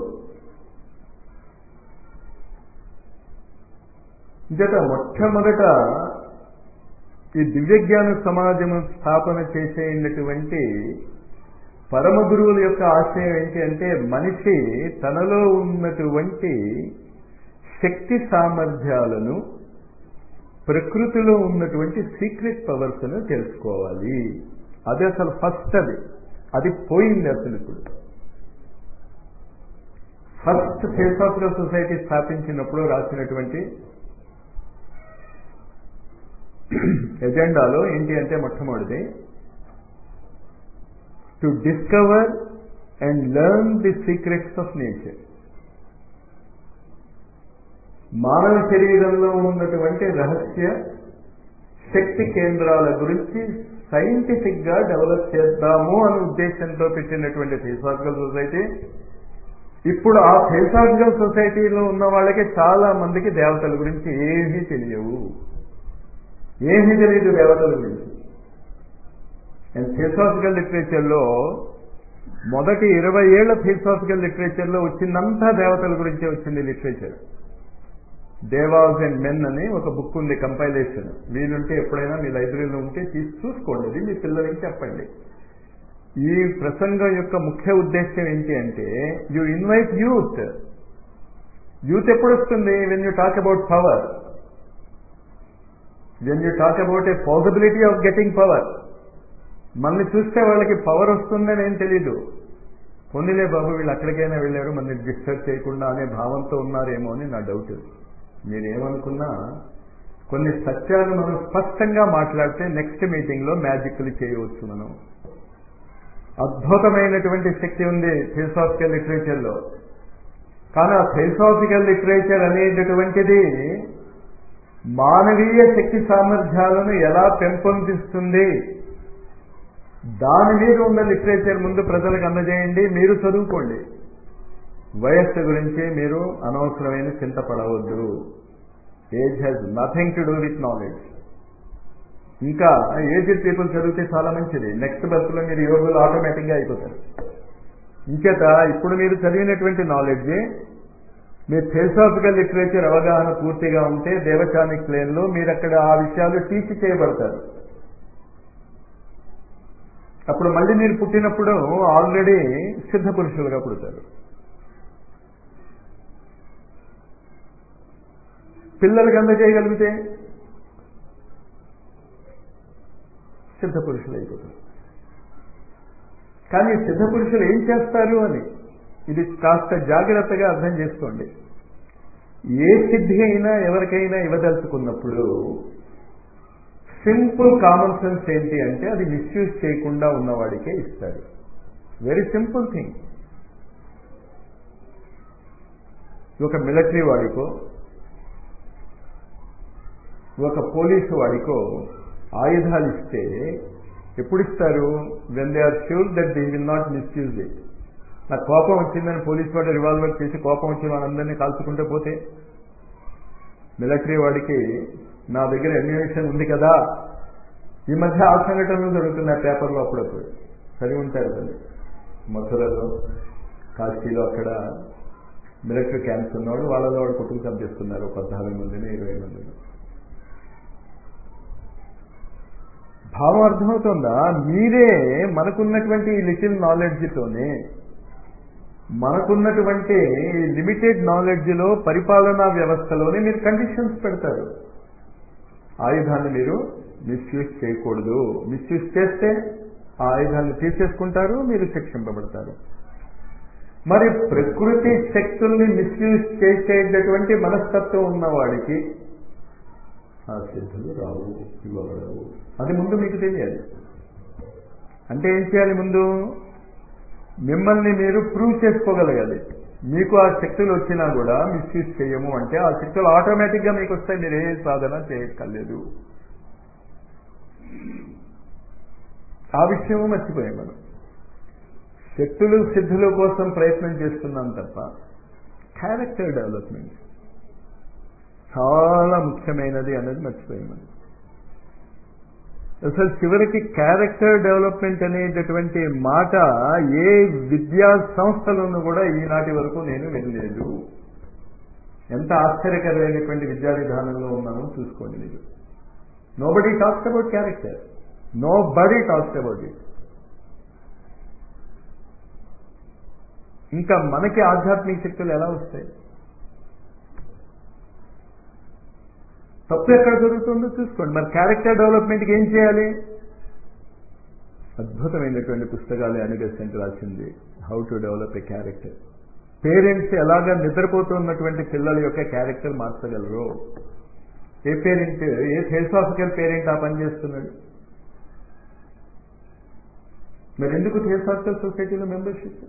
ఇంకట మొట్టమొదట ఈ దివ్యజ్ఞాన సమాజము స్థాపన చేసేటటువంటి పరమ గురువుల యొక్క ఆశయం ఏంటి అంటే మనిషి తనలో ఉన్నటువంటి శక్తి సామర్థ్యాలను ప్రకృతిలో ఉన్నటువంటి సీక్రెట్ పవర్స్ను తెలుసుకోవాలి అది అసలు ఫస్ట్ అది అది పోయింది అసలు ఇప్పుడు ఫస్ట్ థియోసాఫికల్ సొసైటీ స్థాపించినప్పుడు రాసినటువంటి ఎజెండాలో ఏంటి అంటే మొట్టమొదటిది to discover and learn the secrets of nature మానవ శరీరంలో ఉన్నటువంటి రహస్య శక్తి కేంద్రాల గురించి సైంటిఫిక్ గా డెవలప్ చేద్దాము అనే ఉద్దేశంతో పెట్టినటువంటి థియోసాఫికల్ సొసైటీ ఇప్పుడు ఆ థియోసాఫికల్ సొసైటీలో ఉన్న వాళ్ళకి చాలా మందికి దేవతల గురించి ఏమీ తెలియవు ఏమీ తెలియదు దేవతల గురించి అండ్ థియోసాఫికల్ లిటరేచర్లో మొదటి ఇరవై ఏళ్ల థియోసాఫికల్ లిటరేచర్లో వచ్చిందంతా దేవతల గురించే వచ్చింది లిటరేచర్ దేవాస్ అండ్ మెన్ అని ఒక బుక్ ఉంది కంపైలేషన్ వీలుంటే ఎప్పుడైనా మీ లైబ్రరీలో ఉంటే తీసి చూసుకోండి అది మీ పిల్లలకి చెప్పండి ఈ ప్రసంగం యొక్క ముఖ్య ఉద్దేశం ఏంటి అంటే యు ఇన్వైట్ యూత్ యూత్ ఎప్పుడు వస్తుంది when you talk about power when you talk about a possibility of getting power మనల్ని చూస్తే వాళ్ళకి పవర్ వస్తుందని ఏం తెలీదు పొన్నిలే బాబు వీళ్ళు అక్కడికైనా వెళ్ళారు మన డిస్టర్బ్ చేయకుండా అనే భావంతో ఉన్నారేమో అని నా డౌట్ మీరేమనుకున్నా కొన్ని సత్యాలు మనం స్పష్టంగా మాట్లాడితే నెక్స్ట్ మీటింగ్లో మ్యాజిక్లు చేయవచ్చు మనం అద్భుతమైనటువంటి శక్తి ఉంది ఫిలసాఫికల్ లిటరేచర్లో కానీ ఆ ఫిలసాఫికల్ లిటరేచర్ అనేటటువంటిది మానవీయ శక్తి సామర్థ్యాలను ఎలా పెంపొందిస్తుంది దాని మీద ఉన్న లిటరేచర్ ముందు ప్రజలకు అందజేయండి మీరు చదువుకోండి వయస్సు గురించి మీరు అనవసరమైన చింతపడవద్దు age has nothing to do with knowledge ఇంకా ఏజ్డ్ పీపుల్ చదివితే చాలా మంచిది నెక్స్ట్ బస్సులో మీరు యోగులు ఆటోమేటిక్గా అయిపోతారు ఇంచేత ఇప్పుడు మీరు చదివినటువంటి నాలెడ్జ్ మీ ఫిలసాఫికల్ లిటరేచర్ అవగాహన పూర్తిగా ఉంటే దేవచానిక్ ప్లేన్లో మీరు అక్కడ ఆ విషయాలు టీచ్ చేయబడతారు అప్పుడు మళ్ళీ మీరు పుట్టినప్పుడు ఆల్రెడీ సిద్ధ పురుషులుగా పుడతారు పిల్లలకి అందజేయగలిగితే సిద్ధ పురుషులు అయిపోతారు కానీ సిద్ధ పురుషులు ఏం చేస్తారు అని ఇది కాస్త జాగ్రత్తగా అర్థం చేసుకోండి ఏ సిద్ధి అయినా ఎవరికైనా ఇవ్వదలుచుకున్నప్పుడు సింపుల్ కామన్ సెన్స్ ఏంటి అంటే అది మిస్యూజ్ చేయకుండా ఉన్నవాడికే ఇస్తారు వెరీ సింపుల్ థింగ్ ఒక మిలిటరీ వాడికో ఒక పోలీసు వాడికో ఆయుధాలు ఇస్తే ఎప్పుడు ఇస్తారు when they are sure that they will not misuse it నాకు కోపం వచ్చిందని పోలీస్ వాడు రివాల్వర్ చేసి కోపం వచ్చి వాళ్ళందరినీ కాల్చుకుంటే పోతే మిలిటరీ వాడికి నా దగ్గర ఎమ్యూనిషన్ ఉంది కదా ఈ మధ్య ఆ సంఘటనలు జరుగుతున్నాయి పేపర్లో అప్పుడప్పుడు చదివి ఉంటారు కదా మథురలో కాశీలో అక్కడ మిలిటరీ క్యాంప్స్ ఉన్నవాడు వాళ్ళలో వాడు కొట్టుకు చంపేస్తున్నారు పద్నాలుగు మందిని ఇరవై మందిని భావం అర్థమవుతుందా మీరే మనకున్నటువంటి ఈ లిటిల్ నాలెడ్జ్తోనే మనకున్నటువంటి ఈ లిమిటెడ్ నాలెడ్జ్లో పరిపాలనా వ్యవస్థలోనే మీరు కండిషన్స్ పెడతారు ఆయుధాన్ని మీరు మిస్యూజ్ చేయకూడదు మిస్యూజ్ చేస్తే ఆ ఆయుధాన్ని తీసేసుకుంటారు మీరు శిక్షింపబడతారు మరి ప్రకృతి శక్తుల్ని మిస్యూజ్ చేసేటటువంటి మనస్తత్వం ఉన్నవాడికి ఆ సిద్ధులు రావు ఇవ్వబడవు అది ముందు మీకు తెలియాలి అంటే ఏం చేయాలి ముందు మిమ్మల్ని మీరు ప్రూవ్ చేసుకోగలగాలి మీకు ఆ శక్తులు వచ్చినా కూడా మిస్యూజ్ చేయము అంటే ఆ శక్తులు ఆటోమేటిక్గా మీకు వస్తాయి మీరు ఏ సాధన చేయక్కర్లేదు ఆ విషయము మర్చిపోయాం మనం శక్తులు సిద్ధుల కోసం ప్రయత్నం చేస్తున్నాం తప్ప క్యారెక్టర్ డెవలప్మెంట్ చాలా ముఖ్యమైనది అనేది మర్చిపోయాం మనం అసలు చివరికి క్యారెక్టర్ డెవలప్మెంట్ అనేటటువంటి మాట ఏ విద్యా సంస్థలోనూ కూడా ఈనాటి వరకు నేను వెళ్ళలేదు ఎంత ఆశ్చర్యకరమైనటువంటి విద్యా విధానంలో ఉన్నామో చూసుకోండి మీరు nobody talks about character nobody talks about it ఇంకా మనకి ఆధ్యాత్మిక శక్తులు ఎలా వస్తాయి తప్పు ఎక్కడ జరుగుతుందో చూసుకోండి మరి క్యారెక్టర్ డెవలప్మెంట్కి ఏం చేయాలి అద్భుతమైనటువంటి పుస్తకాలు అనిగసెంట్ రాసింది how to develop a character parents ఎలాగా నిద్రపోతున్నటువంటి పిల్లల యొక్క క్యారెక్టర్ మార్చగలరు a parent a theosophical parent ఆ పని చేస్తున్నాడు మరి ఎందుకు థియోసాఫికల్ సొసైటీలో మెంబర్షిప్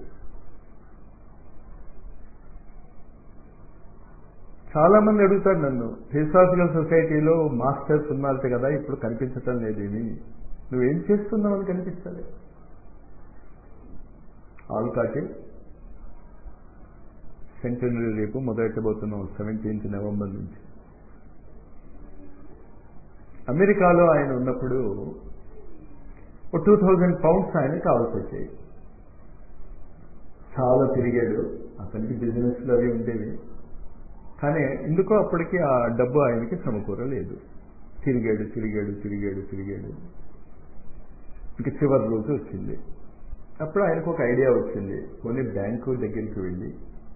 చాలా మంది అడుగుతారు నన్ను థియోసాఫికల్ సొసైటీలో మాస్టర్స్ ఉన్నారు కదా ఇప్పుడు కనిపించటం లేదేమి నువ్వేం చేస్తున్నావు అని కనిపిస్తుంది ఆల్కాటి సెంటనరీ రేపు మొదలెట్టబోతున్నాం సెవెంటీన్త్ నవంబర్ నుంచి అమెరికాలో ఆయన ఉన్నప్పుడు ఒక టూ థౌజండ్ పౌండ్స్ ఆయన కావాల్సి వచ్చాయి చాలా తిరిగాడు అతనికి బిజినెస్లు అవి ఉండేవి కానీ ఎందుకో అప్పటికి ఆ డబ్బు ఆయనకి సమకూరలేదు తిరిగాడు తిరిగాడు తిరిగాడు తిరిగాడు ఇంక చివరి రోజు వచ్చింది అప్పుడు ఆయనకు ఒక ఐడియా వచ్చింది కొన్ని బ్యాంకు దగ్గరికి వెళ్ళి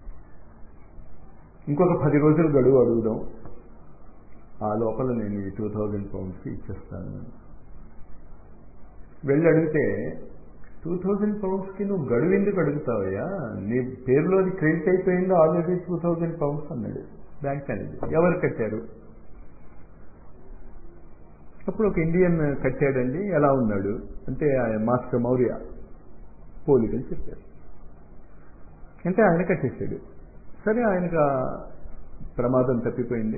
ఇంకొక పది రోజులు గడువు అడుగుదాం ఆ లోపల నేను ఈ టూ థౌజండ్ పౌండ్స్కి ఇచ్చేస్తాను వెళ్ళి అడిగితే టూ థౌజండ్ పౌండ్స్కి నువ్వు గడువు ఎందుకు అడుగుతావయ్యా నీ పేరులో అది క్రెడిట్ అయిపోయిందో ఆల్రెడీ టూ థౌజండ్ పౌండ్స్ అన్నాడు బ్యాంక్ మేనేజర్ ఎవరు కట్టారు అప్పుడు ఒక ఇండియన్ కట్టాడండి ఎలా ఉన్నాడు అంటే మాస్టర్ మౌర్య పోలికని చెప్పారు అంటే ఆయన కట్టేశాడు సరే ఆయనకు ఆ ప్రమాదం తప్పిపోయింది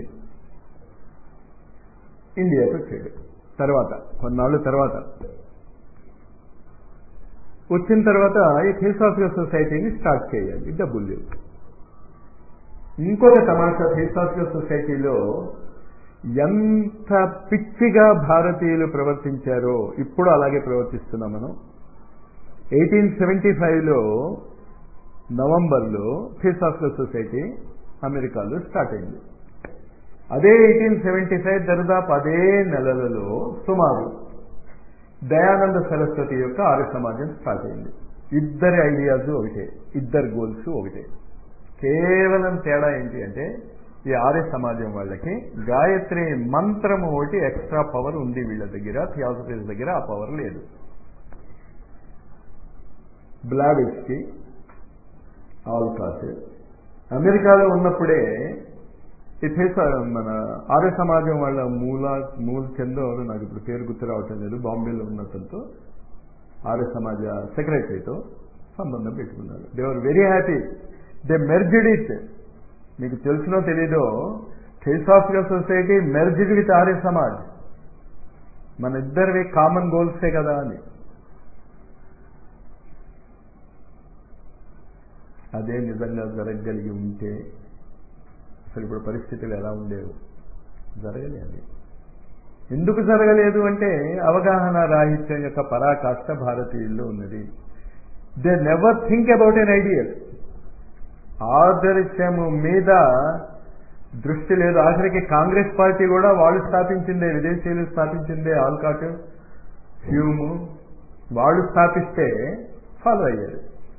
ఇండియాకి వచ్చాడు తర్వాత కొన్నాళ్ళు తర్వాత వచ్చిన తర్వాత ఈ థియోసాఫికల్ సొసైటీని స్టార్ట్ చేయాలి డబ్బులు లేవు ఇంకొక తమాషా థియోసాఫికల్ సొసైటీలో ఎంత పిచ్చిగా భారతీయులు ప్రవర్తించారో ఇప్పుడు అలాగే ప్రవర్తిస్తున్నాం మనం ఎయిటీన్ సెవెంటీ ఫైవ్లో నవంబర్లో థియోసాఫికల్ సొసైటీ అమెరికాలో స్టార్ట్ అయింది అదే ఎయిటీన్ సెవెంటీ ఫైవ్ దరిదాపు అదే నెలలలో సుమారు దయానంద సరస్వతి యొక్క ఆర్య సమాజం స్టార్ట్ అయింది ఇద్దరి ఐడియాస్ ఒకటే ఇద్దరు గోల్స్ ఒకటే కేవలం తేడా ఏంటి అంటే ఈ ఆర్య సమాజం వాళ్ళకి గాయత్రి మంత్రం ఒకటి ఎక్స్ట్రా పవర్ ఉంది వీళ్ళ దగ్గర థియాసఫీస్ దగ్గర ఆ పవర్ లేదు బ్లావిడ్స్కి ఆల్ కాస్ అమెరికాలో ఉన్నప్పుడే ఈ ఫేస మన ఆర్య సమాజం వాళ్ళ మూల మూల కింద ఎవరు నాకు ఇప్పుడు పేరు గుర్తు రావటం లేదు బాంబేలో ఉన్న అతనితో ఆర్య సమాజ సెక్రటరీతో సంబంధం పెట్టుకున్నారు they are very happy they merged it మీకు తెలిసినో తెలీదో theosophical society merged with Arya Samaj మన ఇద్దరివి కామన్ గోల్సే కదా అని అదే నిజంగా జరగగలిగి ఉంటే అసలు ఇప్పుడు పరిస్థితులు ఎలా ఉండేవి జరగలేదు ఎందుకు జరగలేదు అంటే అవగాహన రాహిత్యం యొక్క పరాకాష్ట భారతీయుల్లో ఉన్నది they never think about an ideal ఆదర్శము మీద దృష్టి లేదు ఆఖరికి కాంగ్రెస్ పార్టీ కూడా వాళ్ళు స్థాపించిందే విదేశీయులు స్థాపించిందే ఆల్కాట్ హ్యూమ్ వాళ్ళు స్థాపిస్తే ఫాలో అయ్యారు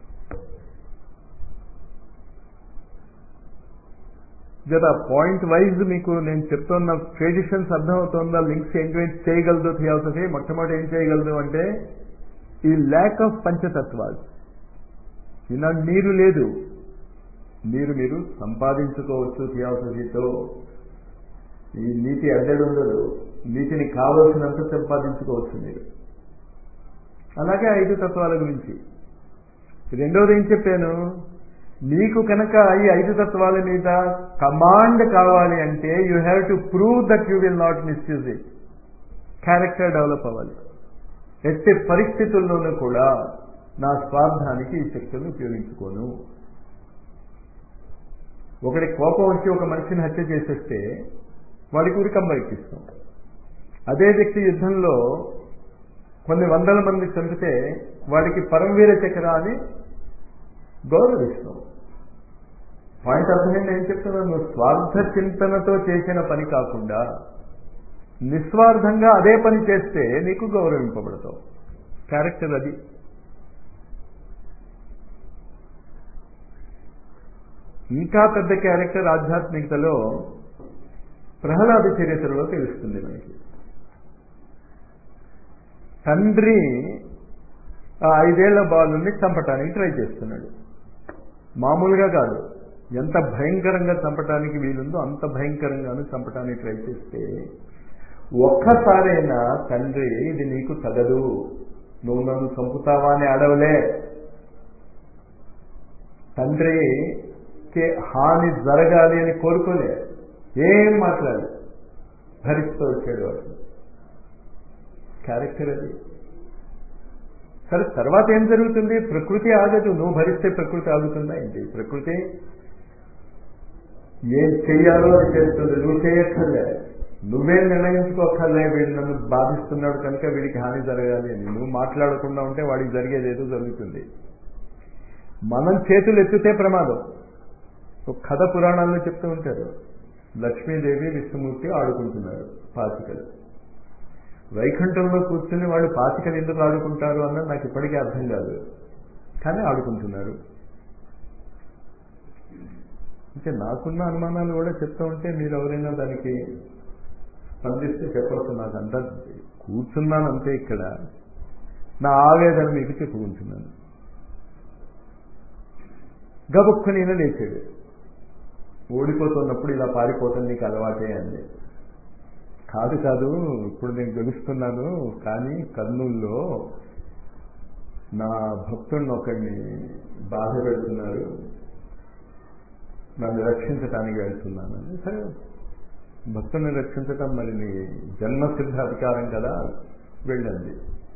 కదా పాయింట్ వైజ్ మీకు నేను చెప్తున్న ట్రెడిషన్స్ అర్థమవుతుందా లింక్స్ ఎంకరేజ్ చేయగలదు థియాసఫీ మొట్టమొదటి ఏం చేయగలదు అంటే ఈ ల్యాక్ ఆఫ్ పంచతత్వాలు ఈనాడు నీరు లేదు నీరు మీరు సంపాదించుకోవచ్చు థియాసఫీతో ఈ నీటి అడ్డడు ఉండదు నీటిని కావలసినంత సంపాదించుకోవచ్చు మీరు అలాగే ఐదు తత్వాల గురించి రెండోది ఏం చెప్పాను నీకు కనుక ఈ ఐదు తత్వాల మీద కమాండ్ కావాలి అంటే you have to prove that you will not misuse it character develop అవ్వాలి ఎట్టి పరిస్థితుల్లోనూ కూడా నా స్వార్థానికి ఈ శక్తులను ఉపయోగించుకోను ఒకటి కోపం వచ్చి ఒక మనిషిని హత్య చేసేస్తే వాడికి ఉరికంబ ఎక్కిస్తాం అదే వ్యక్తి యుద్ధంలో కొన్ని వందల మంది చంపితే వాడికి పరమవీర చక్ర అని గౌరవిస్తాం పాయింట్ అర్థమైంది ఏం చెప్తున్నాను నువ్వు స్వార్థ చింతనతో చేసిన పని కాకుండా నిస్వార్థంగా అదే పని చేస్తే నీకు గౌరవింపబడతావు క్యారెక్టర్ అది ఇంకా పెద్ద క్యారెక్టర్ ఆధ్యాత్మికతలో ప్రహ్లాద చరిత్రలో తెలుస్తుంది మనకి తండ్రి ఆ ఐదేళ్ల బాలుని చంపటానికి ట్రై చేస్తున్నాడు మామూలుగా కాదు ఎంత భయంకరంగా చంపటానికి వీలుందో అంత భయంకరంగాను చంపటానికి ట్రై చేస్తే ఒక్కసారైనా తండ్రి ఇది నీకు తగదు నువ్వు నన్ను చంపుతావా అని అడవలే తండ్రికి హాని జరగాలి అని కోరుకోలే ఏం మాట్లాడు భరిస్తూ వచ్చాడు వాడు క్యారెక్టర్ అది సరే తర్వాత ఏం జరుగుతుంది ప్రకృతి ఆగదు నువ్వు భరిస్తే ప్రకృతి ఆగుతుందా ఏంటి ప్రకృతి ఏం చెయ్యాలో అది చేస్తుంది నువ్వు చేయక్కర్లే నువ్వే నిర్ణయించుకోక్కర్లే వీడు నన్ను బాధిస్తున్నాడు కనుక వీడికి హాని జరగాలి అని నువ్వు మాట్లాడకుండా ఉంటే వాడికి జరిగేది ఏదో జరుగుతుంది మనం చేతులు ఎత్తితే ప్రమాదం ఒక కథ పురాణాల్లో చెప్తూ ఉంటారు లక్ష్మీదేవి విష్ణుమూర్తి ఆడుకుంటున్నారు పాచికలు వైకుంఠంలో కూర్చుని వాళ్ళు పాచికలు ఎందుకు ఆడుకుంటారు అన్నది నాకు ఇప్పటికీ అర్థం కాదు కానీ ఆడుకుంటున్నారు అంటే నాకున్న అనుమానాలు కూడా చెప్తూ ఉంటే మీరు ఎవరైనా దానికి స్పందిస్తే చెప్పవచ్చు నాకు అంతా కూర్చున్నాను అంతే ఇక్కడ నా ఆవేదన మీకు చెప్పుకుంటున్నాను గబుక్కుని ఈయన లేచాడు ఓడిపోతున్నప్పుడు ఇలా పారిపోతాం నీకు అలవాటే అంది కాదు కాదు ఇప్పుడు నేను గెలుస్తున్నాను కానీ కర్నూల్లో నా భక్తుడిని ఒకడిని బాధ పెడుతున్నారు నన్ను రక్షించటానికి వెళ్తున్నాను సరే భక్తుని రక్షించటం మరి నీ జన్మసిద్ధ అధికారం కదా వెళ్ళండి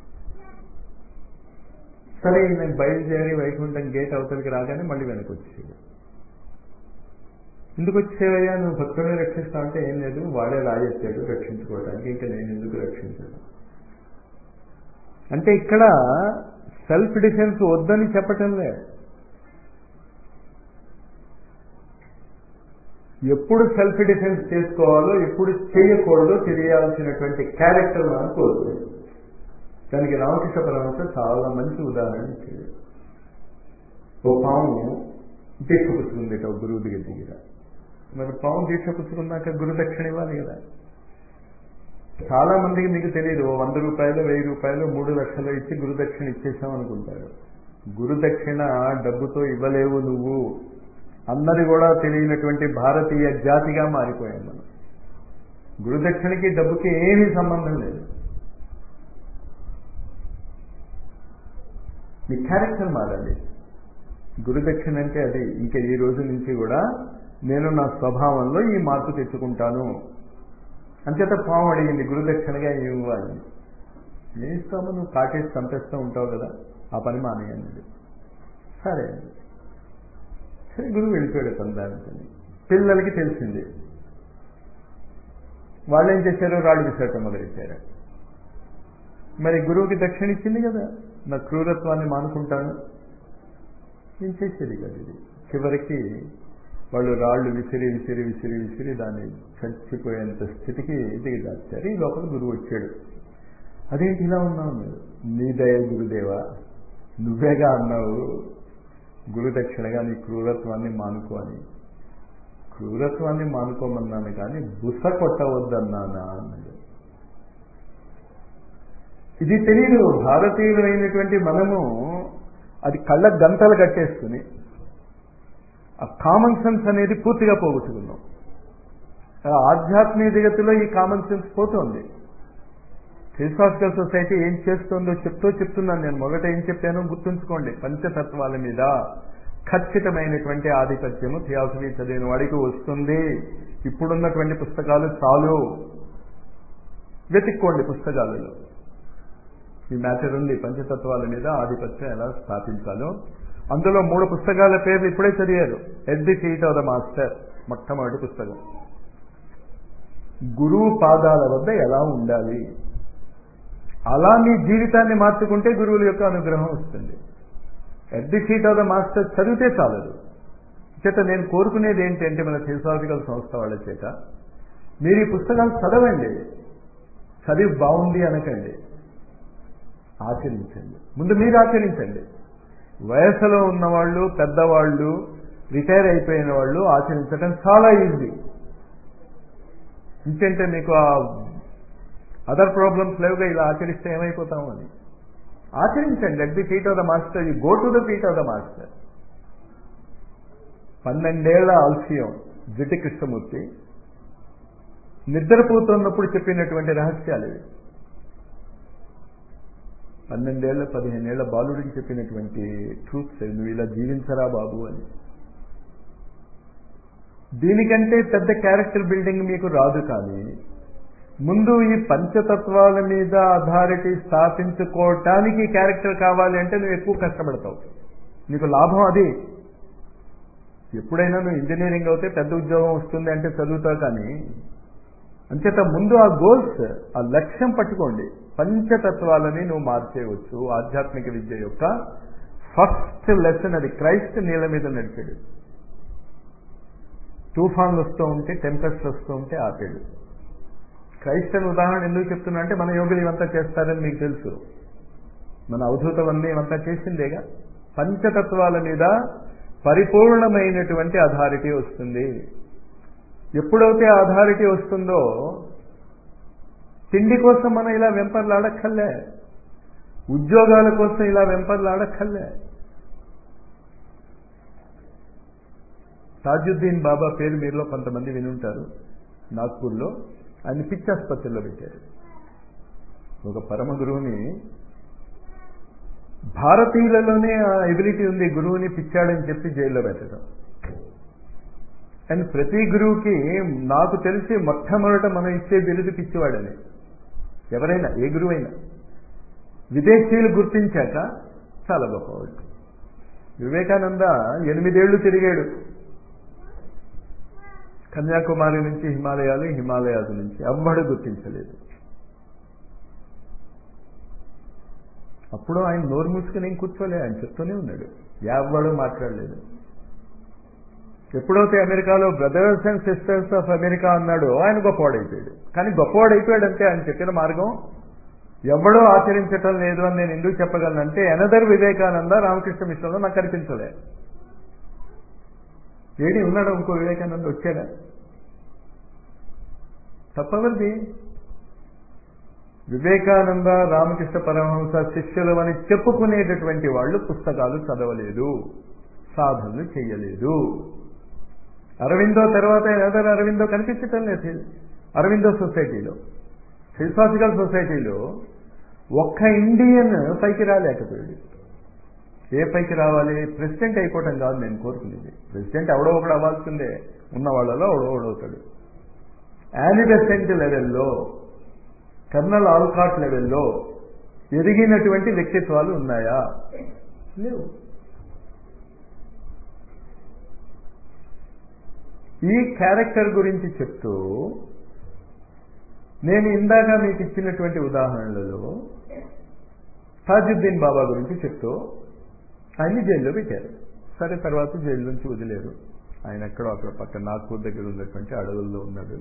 సరే నేను బయలుదేరి వైకుంఠం గేట్ అవతలికి రాగానే మళ్ళీ వెనక్కి వచ్చేది ఎందుకు వచ్చేవయ్యా నువ్వు భక్తుడిని రక్షిస్తా అంటే ఏం లేదు వాడే రాజెత్తాడు రక్షించుకోవడానికి ఇంకా నేను ఎందుకు రక్షించాను అంటే ఇక్కడ సెల్ఫ్ డిఫెన్స్ వద్దని చెప్పటంలే ఎప్పుడు సెల్ఫ్ డిఫెన్స్ చేసుకోవాలో ఎప్పుడు చేయకూడదో తెలియాల్సినటువంటి క్యారెక్టర్ మనం కోరుతుంది దానికి రామకృష్ణ పరమహంస చాలా మంచి ఉదాహరణ ఇచ్చాడు ఓ పాము దీక్ష పుచ్చుకుంది ఒక గురువు దగ్గర దగ్గర మరి పాము దీక్ష పుచ్చుకున్నాక గురు దక్షిణ ఇవ్వాలి కదా చాలా మందికి మీకు తెలియదు ఓ వంద రూపాయలు వెయ్యి రూపాయలు మూడు లక్షలు ఇచ్చి గురు దక్షిణ ఇచ్చేసాం అనుకుంటారు గురు దక్షిణ డబ్బుతో ఇవ్వలేవు నువ్వు అందరి కూడా తెలియనటువంటి భారతీయ జాతిగా మారిపోయాం మనం గురుదక్షిణకి డబ్బుకి ఏమీ సంబంధం లేదు మీ క్యారెక్టర్ మారాలి గురుదక్షిణ అంటే అది ఇంకా ఈ రోజు నుంచి కూడా నేను నా స్వభావంలో ఈ మార్పు తెచ్చుకుంటాను అంచేత పాము అడిగింది గురుదక్షిణగా ఏమి ఇవ్వాలి ఏం ఇస్తామో నువ్వు కాటేసి చంపేస్తూ ఉంటావు కదా ఆ పని మానేయండి సరే సరే గురువు వెళ్ళిపోయాడు పొందానికి పిల్లలకి తెలిసింది వాళ్ళు ఏం చేశారు రాళ్ళు విసరటం మొదలెట్టారు మరి గురువుకి దక్షిణ ఇచ్చింది కదా నా క్రూరత్వాన్ని మానుకుంటాను నేను చేసేది కదా ఇది చివరికి వాళ్ళు రాళ్ళు విసిరి విసిరి విసిరి విసిరి దాన్ని చచ్చిపోయేంత స్థితికి దిగజార్చారు ఈ లోపల గురువు వచ్చాడు అదేంటి ఇలా ఉన్నావు మీరు నీ దయ గురుదేవా నువ్వేగా అన్నావు గురుదక్షిణగా నీ క్రూరత్వాన్ని మానుకో అని క్రూరత్వాన్ని మానుకోమన్నాను కానీ బుస కొట్టవద్దన్నానా అన్నాడు ఇది తెలియదు భారతీయులైనటువంటి మనము అది కళ్ళ గంటలు కట్టేసుకుని ఆ కామన్ సెన్స్ అనేది పూర్తిగా పోగొట్టుకున్నాం ఆధ్యాత్మిక జగత్తులో ఈ కామన్ సెన్స్ పోతుంది ఫిలసాఫికల్ సొసైటీ ఏం చేస్తుందో చెప్తూ చెప్తున్నాను నేను మొదట ఏం చెప్పానో గుర్తుంచుకోండి పంచతత్వాల మీద ఖచ్చితమైనటువంటి ఆధిపత్యము థియాసఫీ చదివిన వాడికి వస్తుంది ఇప్పుడున్నటువంటి పుస్తకాలు చాలు వెతుక్కోండి పుస్తకాలలో ఈ మ్యాటర్ ఉంది పంచతత్వాల మీద ఆధిపత్యం ఎలా స్థాపించాలో అందులో మూడు పుస్తకాల పేర్లు ఇప్పుడే చదివారు at the feet of the master మొట్టమొదటి పుస్తకం గురువు పాదాల వద్ద ఎలా ఉండాలి అలా మీ జీవితాన్ని మార్చుకుంటే గురువుల యొక్క అనుగ్రహం వస్తుంది at the feet of the master చదివితే చాలదు చేత నేను కోరుకునేది ఏంటంటే మన థియోసాఫికల్ సంస్థ వాళ్ళ చేత మీరు ఈ పుస్తకాలు చదవండి చదివి బాగుంది అనకండి ఆచరించండి ముందు మీరు ఆచరించండి వయసులో ఉన్నవాళ్ళు పెద్దవాళ్ళు రిటైర్ అయిపోయిన వాళ్ళు ఆచరించడం చాలా ఈజీ ఇంకంటే మీకు ఆ అదర్ ప్రాబ్లమ్స్ లేవుగా ఇలా ఆచరిస్తే ఏమైపోతాము అని ఆచరించండి at the feet of the master you go to the feet of the master పన్నెండేళ్ల ఆల్సియం జిటి కృష్ణమూర్తి నిద్రపోతున్నప్పుడు చెప్పినటువంటి రహస్యాలు ఇవి పన్నెండేళ్ల పదిహేనేళ్ల బాలుడికి చెప్పినటువంటి ట్రూత్స్ నువ్వు ఇలా జీవించరా బాబు అని దీనికంటే పెద్ద క్యారెక్టర్ బిల్డింగ్ మీకు రాదు కానీ ముందు ఈ పంచతత్వాల మీద అథారిటీ స్థాపించుకోవటానికి క్యారెక్టర్ కావాలి అంటే నువ్వు ఎక్కువ కష్టపడతావు నీకు లాభం అది ఎప్పుడైనా నువ్వు ఇంజనీరింగ్ అవుతే పెద్ద ఉద్యోగం వస్తుంది అంటే చదువుతావు కానీ అంచేత ముందు ఆ గోల్స్ ఆ లక్ష్యం పట్టుకోండి పంచతత్వాలని నువ్వు మార్చేయవచ్చు ఆధ్యాత్మిక విద్య యొక్క ఫస్ట్ లెసన్ అది క్రైస్ట్ నీళ్ళ మీద నడిచాడు తుఫాన్లు వస్తూ ఉంటే టెంపెస్ట్ వస్తూ ఉంటే ఆపాడు క్రైస్ట్ అని ఉదాహరణ ఎందుకు చెప్తున్నా అంటే మన యోగులు ఇవంతా చేస్తారని మీకు తెలుసు మన అవధూతవన్నీ ఇవంతా చేసిందేగా పంచతత్వాల మీద పరిపూర్ణమైనటువంటి అథారిటీ వస్తుంది ఎప్పుడైతే అథారిటీ వస్తుందో తిండి కోసం మనం ఇలా వెంపర్లాడక్కర్లే ఉద్యోగాల కోసం ఇలా వెంపర్లాడక్కర్లే తాజుద్దీన్ బాబా పేరు మీరులో కొంతమంది వినుంటారు నాగ్పూర్లో ఆయన పిచ్చి ఆసుపత్రిలో పెట్టారు ఒక పరమ గురువుని భారతీయులలోనే ఆ ఎబిలిటీ ఉంది గురువుని పిచ్చాడని చెప్పి జైల్లో పెట్టడం అండ్ ప్రతి గురువుకి నాకు తెలిసి మొట్టమొదట మనం ఇచ్చే బిరుదు పిచ్చివాడని ఎవరైనా ఏ గురువైనా విదేశీయులు గుర్తించాక చాలా గొప్పవాడు వివేకానంద ఎనిమిదేళ్లు తిరిగాడు కన్యాకుమారి నుంచి హిమాలయాలు హిమాలయాల నుంచి ఎవ్వడు గుర్తించలేదు అప్పుడు ఆయన నోరు మూసుకుని ఏం కూర్చోలే ఆయన చెప్తూనే ఉన్నాడు ఎవ్వడు మాట్లాడలేదు ఎప్పుడైతే అమెరికాలో brothers and sisters of America అన్నాడు ఆయన గొప్పవాడైపోయాడు కానీ గొప్పవాడైపోయాడంటే ఆయన చెప్పిన మార్గం ఎవడో ఆచరించటం లేదు అని నేను ఎందుకు చెప్పగలనంటే ఎనదర్ వివేకానంద రామకృష్ణ మిశ్రంలో నాకు కనిపించలే ఏడి ఉన్నాడు ఇంకో వివేకానంద వచ్చాడా తప్పవద్ది వివేకానంద రామకృష్ణ పరమహంస శిష్యులు అని చెప్పుకునేటటువంటి వాళ్ళు పుస్తకాలు చదవలేదు సాధనలు చేయలేదు అరవిందో తర్వాత ఏదో అరవిందో కనిపించటం లేదు అరవిందో సొసైటీలో ఫిలసాఫికల్ సొసైటీలో ఒక్క ఇండియన్ పైకి రాలేకపోయాడు ఏ పైకి రావాలి ప్రెసిడెంట్ అయిపోవటం కాదు నేను కోరుకునేది ప్రెసిడెంట్ ఎవడో ఒకడు అవ్వాల్సిందే ఉన్న వాళ్ళలో ఎవడో ఒకడవుతాడు యానిడెసెంట్ లెవెల్లో కర్నల్ ఆల్కాట్ లెవెల్లో ఎదిగినటువంటి వ్యక్తిత్వాలు ఉన్నాయా లేవు ఈ క్యారెక్టర్ గురించి చెప్తూ నేను ఇందాక మీకు ఇచ్చినటువంటి ఉదాహరణలలో తాజుద్దీన్ బాబా గురించి చెప్తూ ఆయన్ని జైల్లో పెట్టారు సరే తర్వాత జైలు నుంచి వదిలేరు ఆయన ఎక్కడో అక్కడ పక్క నాగ్పూర్ దగ్గర ఉన్నటువంటి అడవుల్లో ఉన్నాడు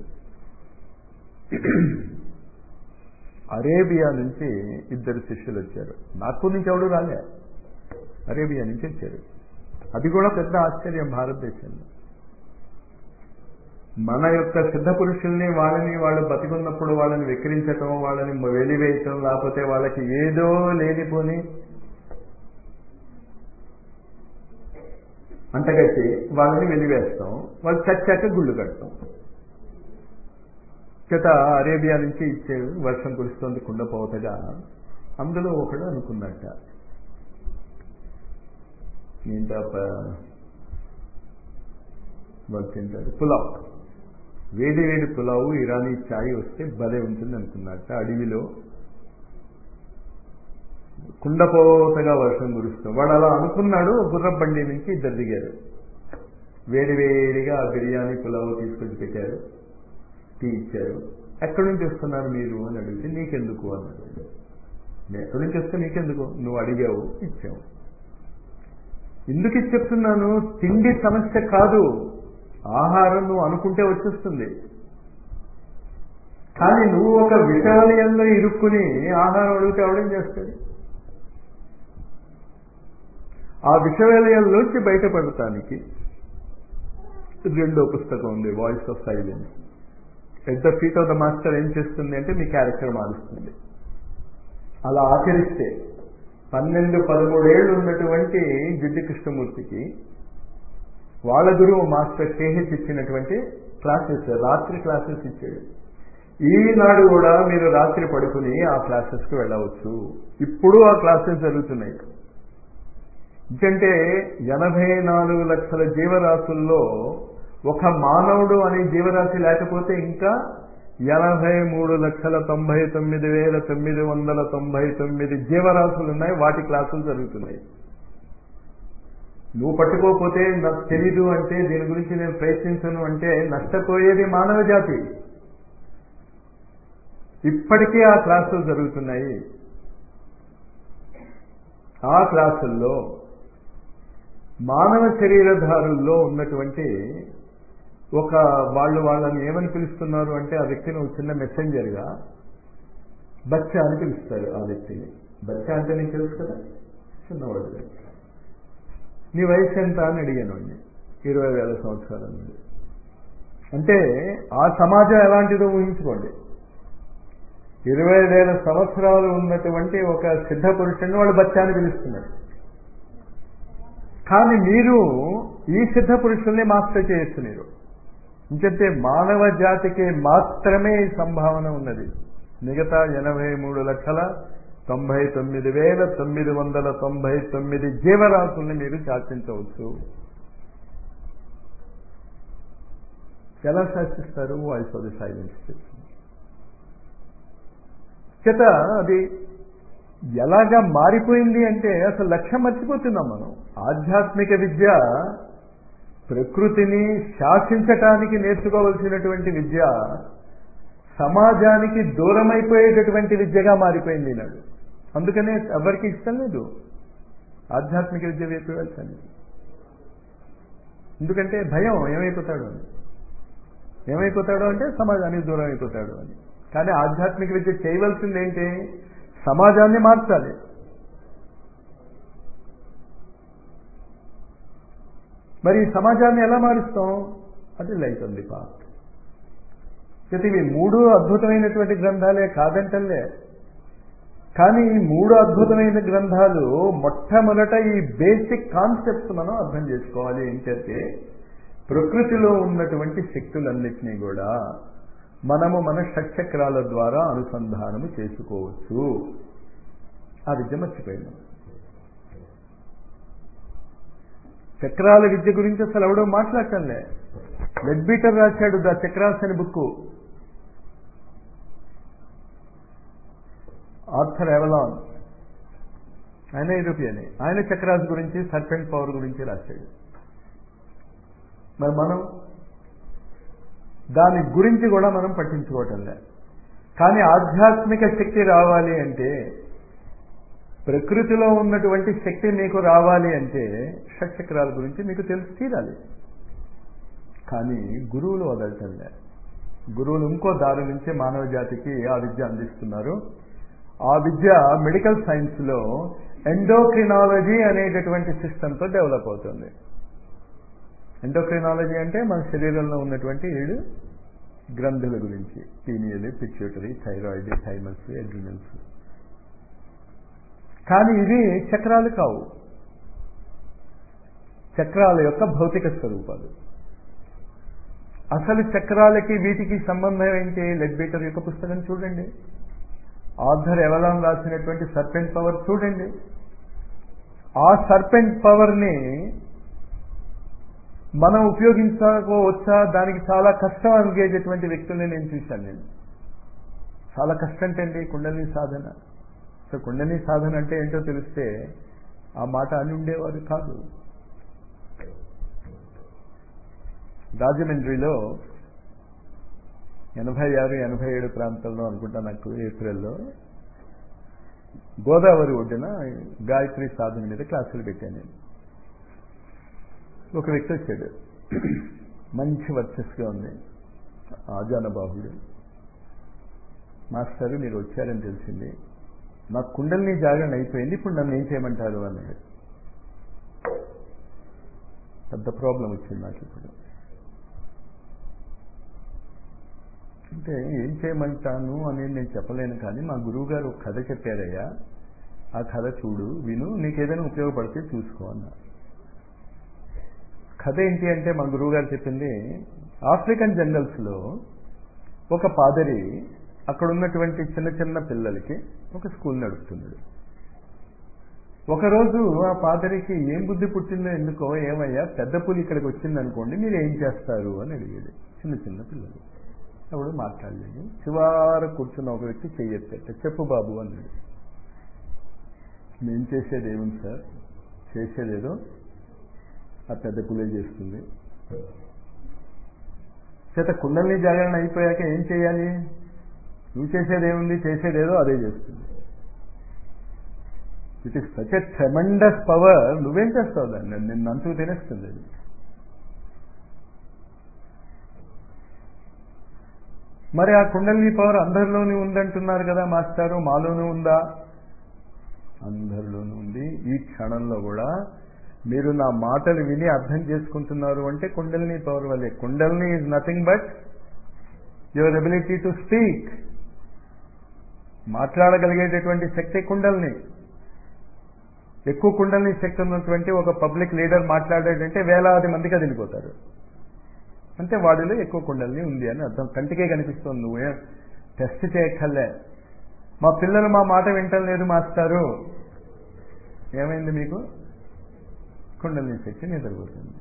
అరేబియా నుంచి ఇద్దరు శిష్యులు వచ్చారు నాగ్పూర్ నుంచి ఎవడు రాలే అరేబియా నుంచి వచ్చారు అది కూడా పెద్ద ఆశ్చర్యం భారతదేశంలో మన యొక్క సిద్ధ పురుషుల్ని వాళ్ళని వాళ్ళు బతికున్నప్పుడు వాళ్ళని వెక్కిరించటం వాళ్ళని వెలివేయటం లేకపోతే వాళ్ళకి ఏదో లేనిపోని అంటగట్టి వాళ్ళని వెలివేస్తాం వాళ్ళు చచ్చాక గుళ్ళు కడతాం చేత అరేబియా నుంచి ఇచ్చే వర్షం కురుస్తుంది కుండపోతగా అందులో ఒకడు అనుకున్నట్ట ఏంటో వాళ్ళు తింటారు పులావ్ వేడి వేడి పులావు ఇరానీ ఛాయ్ వస్తే భలే ఉంటుంది అనుకున్నట్ట అడవిలో కుండపోతగా వర్షం కురుస్తాం వాడు అలా అనుకున్నాడు గుర్రబండి నుంచి ఇద్దరు దిగారు వేడి వేడిగా ఆ బిర్యానీ పులావు తీసుకొచ్చి పెట్టారు టీ ఇచ్చారు ఎక్కడి నుంచి వస్తున్నారు మీరు అని అడిగితే నీకెందుకు అన్నాడు నేను ఎక్కడి నుంచి వస్తే నీకెందుకు నువ్వు అడిగావు ఇచ్చావు ఎందుకు ఇది చెప్తున్నాను తిండి సమస్య కాదు ఆహారం నువ్వు అనుకుంటే వచ్చేస్తుంది కానీ నువ్వు ఒక విషాలయంలో ఇరుక్కుని ఆహారం అడిగితే అవడం చేస్తాడు ఆ విషవలయంలోంచి బయటపడటానికి రెండో పుస్తకం ఉంది voice of silence at the feet of the master ఏం చేస్తుంది అంటే మీ క్యారెక్టర్ మారుస్తుంది అలా ఆచరిస్తే పన్నెండు పదమూడేళ్లు ఉన్నటువంటి జిడ్డి కృష్ణమూర్తికి వాళ్ళ గురువు మాస్టర్ కేహెచ్ ఇచ్చినటువంటి క్లాసెస్ రాత్రి క్లాసెస్ ఇచ్చాడు ఈనాడు కూడా మీరు రాత్రి పడుకుని ఆ క్లాసెస్కి వెళ్ళవచ్చు ఇప్పుడు ఆ క్లాసెస్ జరుగుతున్నాయి ఎందుకంటే ఎనభై నాలుగు లక్షల జీవరాశుల్లో ఒక మానవుడు అనే జీవరాశి లేకపోతే ఇంకా ఎనభై మూడు లక్షల తొంభై తొమ్మిది వేల తొమ్మిది వందల తొంభై తొమ్మిది జీవరాశులు ఉన్నాయి వాటి క్లాసులు జరుగుతున్నాయి నువ్వు పట్టుకోకపోతే నాకు తెలీదు అంటే దీని గురించి నేను ప్రయత్నించను అంటే నష్టపోయేది మానవ జాతి ఇప్పటికీ ఆ క్లాసులు జరుగుతున్నాయి ఆ క్లాసుల్లో మానవ శరీరధారుల్లో ఉన్నటువంటి ఒక వాళ్ళు వాళ్ళని ఏమని పిలుస్తున్నారు అంటే ఆ వ్యక్తిని ఒక చిన్న మెసెంజర్గా బచ్చా అని పిలుస్తారు ఆ వ్యక్తిని బచ్చా అంటే నీకు తెలుసు కదా చిన్నవాడు నీ వయసు ఎంత అని అడిగాను వాడిని ఇరవై వేల సంవత్సరాల నుండి అంటే ఆ సమాజం ఎలాంటిదో ఊహించుకోండి ఇరవై వేల సంవత్సరాలు ఉన్నటువంటి ఒక సిద్ధ పురుషుని వాళ్ళు బచ్చాన్ని పిలుస్తున్నారు కానీ మీరు ఈ సిద్ధ పురుషుల్ని మాస్టర్ చేయొచ్చు మీరు ఇంకంటే మానవ జాతికి మాత్రమే ఈ సంభావన ఉన్నది మిగతా ఎనభై మూడు లక్షల తొంభై తొమ్మిది వేల తొమ్మిది వందల తొంభై తొమ్మిది జీవరాశుల్ని మీరు శాసించవచ్చు ఎలా శాసిస్తారు వాయిస్ ఆఫ్ ది సైలెన్స్ చేత అది ఎలాగా మారిపోయింది అంటే అసలు లక్ష్యం మర్చిపోతున్నాం మనం ఆధ్యాత్మిక విద్య ప్రకృతిని శాసించటానికి నేర్చుకోవలసినటువంటి విద్య సమాజానికి దూరమైపోయేటటువంటి విద్యగా మారిపోయింది ఈనాడు అందుకనే ఎవరికి ఇష్టం లేదు ఆధ్యాత్మిక విద్య వైపు వెళ్ళాలి ఎందుకంటే భయం ఏమైపోతాడు అని ఏమైపోతాడు అంటే సమాజానికి దూరం అయిపోతాడు అని కానీ ఆధ్యాత్మిక విద్య చేయవలసింది ఏంటి సమాజాన్ని మార్చాలి మరి ఈ సమాజాన్ని ఎలా మారుస్తాం అది లైట్ ఉంది పాత్ అయితే ఇవి మూడు అద్భుతమైనటువంటి గ్రంథాలే కాదంటలే కానీ ఈ మూడు అద్భుతమైన గ్రంథాలు మొట్టమొదట ఈ బేసిక్ కాన్సెప్ట్స్ మనం అర్థం చేసుకోవాలి ఏంటంటే ప్రకృతిలో ఉన్నటువంటి శక్తులన్నిటినీ కూడా మనము మన షట్చక్రాల ద్వారా అనుసంధానము చేసుకోవచ్చు ఆ విద్య మర్చిపోయింది చక్రాల విద్య గురించి అసలు ఎవడో మాట్లాడటంలే లెడ్ బీటర్ రాశాడు ద చక్రాస్ అని బుక్ ఆర్థర్ ఎవలాన్ ఆయన యూరోపియనే ఆయన చక్రాస్ గురించి సర్పెంట్ పవర్ గురించి రాశాడు మరి మనం దాని గురించి కూడా మనం పట్టించుకోవటం లేదు కానీ ఆధ్యాత్మిక శక్తి రావాలి అంటే ప్రకృతిలో ఉన్నటువంటి శక్తి మీకు రావాలి అంటే షట్చక్రాల గురించి మీకు తెలిసి తీరాలి కానీ గురువులు వదలటం లేదు గురువులు ఇంకో దారి నుంచి మానవ జాతికి ఆ విద్య అందిస్తున్నారు ఆ విద్య మెడికల్ సైన్స్లో ఎండోక్రినాలజీ అనేటటువంటి సిస్టంతో డెవలప్ అవుతుంది ఎండోక్రినాలజీ అంటే మన శరీరంలో ఉన్నటువంటి ఏడు గ్రంథుల గురించి pineal pituitary thyroid thymus adrenals కానీ ఇవి చక్రాలు కావు చక్రాల యొక్క భౌతిక స్వరూపాలు అసలు చక్రాలకి వీటికి సంబంధం ఏంటి లెడ్ బీటర్ యొక్క పుస్తకం చూడండి ఆర్థర్ ఎవలాన్ రాసినటువంటి సర్పెంట్ పవర్ చూడండి ఆ సర్పెంట్ పవర్ని మనం ఉపయోగించుకోవచ్చా దానికి చాలా కష్టం అనిగేటటువంటి వ్యక్తుల్ని నేను చూశాను నేను చాలా కష్టం అండి కుండలి సాధన సో కుండలి సాధన అంటే ఏంటో తెలిస్తే ఆ మాట అని ఉండేవారు కాదు రాజమండ్రిలో ఎనభై ఆరు ఎనభై ఏడు ప్రాంతంలో అనుకుంటా నాకు ఏప్రిల్లో గోదావరి ఒడ్డున గాయత్రి సాధన మీద క్లాసులు పెట్టాను నేను ఒక వ్యక్తి వచ్చాడు మంచి వర్చస్గా ఉంది ఆజానబాహుడు మాస్టర్ మీరు వచ్చారని తెలిసింది నా కుండల్ని జాగరణ అయిపోయింది ఇప్పుడు నన్ను ఏం చేయమంటారు అన్నాడు పెద్ద ప్రాబ్లం వచ్చింది నాకు ఇప్పుడు అంటే ఏం చేయమంటాను అనేది నేను చెప్పలేను కానీ మా గురువు గారు ఒక కథ చెప్పారయ్యా ఆ కథ చూడు విను నీకు ఏదైనా ఉపయోగపడితే చూసుకో అన్నా కథ ఏంటి అంటే మా గురువు గారు చెప్పింది ఆఫ్రికన్ జంగల్స్లో ఒక పాదరి అక్కడ ఉన్నటువంటి చిన్న చిన్న పిల్లలకి ఒక స్కూల్ నడుపుతున్నాడు ఒకరోజు ఆ పాదరికి ఏం బుద్ధి పుట్టిందో ఎందుకో ఏమయ్యా పెద్ద పులి ఇక్కడికి వచ్చింది అనుకోండి మీరు ఏం చేస్తారు అని అడిగేది చిన్న చిన్న పిల్లలు అప్పుడు మాట్లాడలేదు చివార కూర్చున్న ఒక వ్యక్తి చెయ్యెత్తట చెప్పు బాబు అన్నాడు నేను చేసేది ఏముంది సార్ చేసేదేదో ఆ పెద్ద పులే చేస్తుంది చేత కుండల్ని జాగరణ అయిపోయాక ఏం చేయాలి నువ్వు చేసేదేముంది చేసేదేదో అదే చేస్తుంది it is such a tremendous power నువ్వేం చేస్తావు దాన్ని నిన్ను అంతకు తినేస్తుంది అది మరి ఆ కుండలిని పవర్ అందరిలోనే ఉందంటున్నారు కదా మాస్టారు మాలోనూ ఉందా అందరిలోనూ ఉంది ఈ క్షణంలో కూడా మీరు నా మాటలు విని అర్థం చేసుకుంటున్నారు అంటే కుండలిని పవర్ వల్లే కుండలిని is nothing but your ability to speak మాట్లాడగలిగేటటువంటి శక్తి కుండల్ని ఎక్కువ కుండల్ని శక్తి ఉన్నటువంటి ఒక పబ్లిక్ లీడర్ మాట్లాడాడంటే వేలాది మందికి అది వెళ్ళిపోతారు అంటే వాడిలో ఎక్కువ కుండల్ని ఉంది అని అర్థం కంటికే కనిపిస్తుంది నువ్వే టెస్ట్ చేయక్కర్లే మా పిల్లలు మా మాట వింటం లేదు మాస్టారు ఏమైంది మీకు కుండల్ని శక్తి నిద్రపోతుంది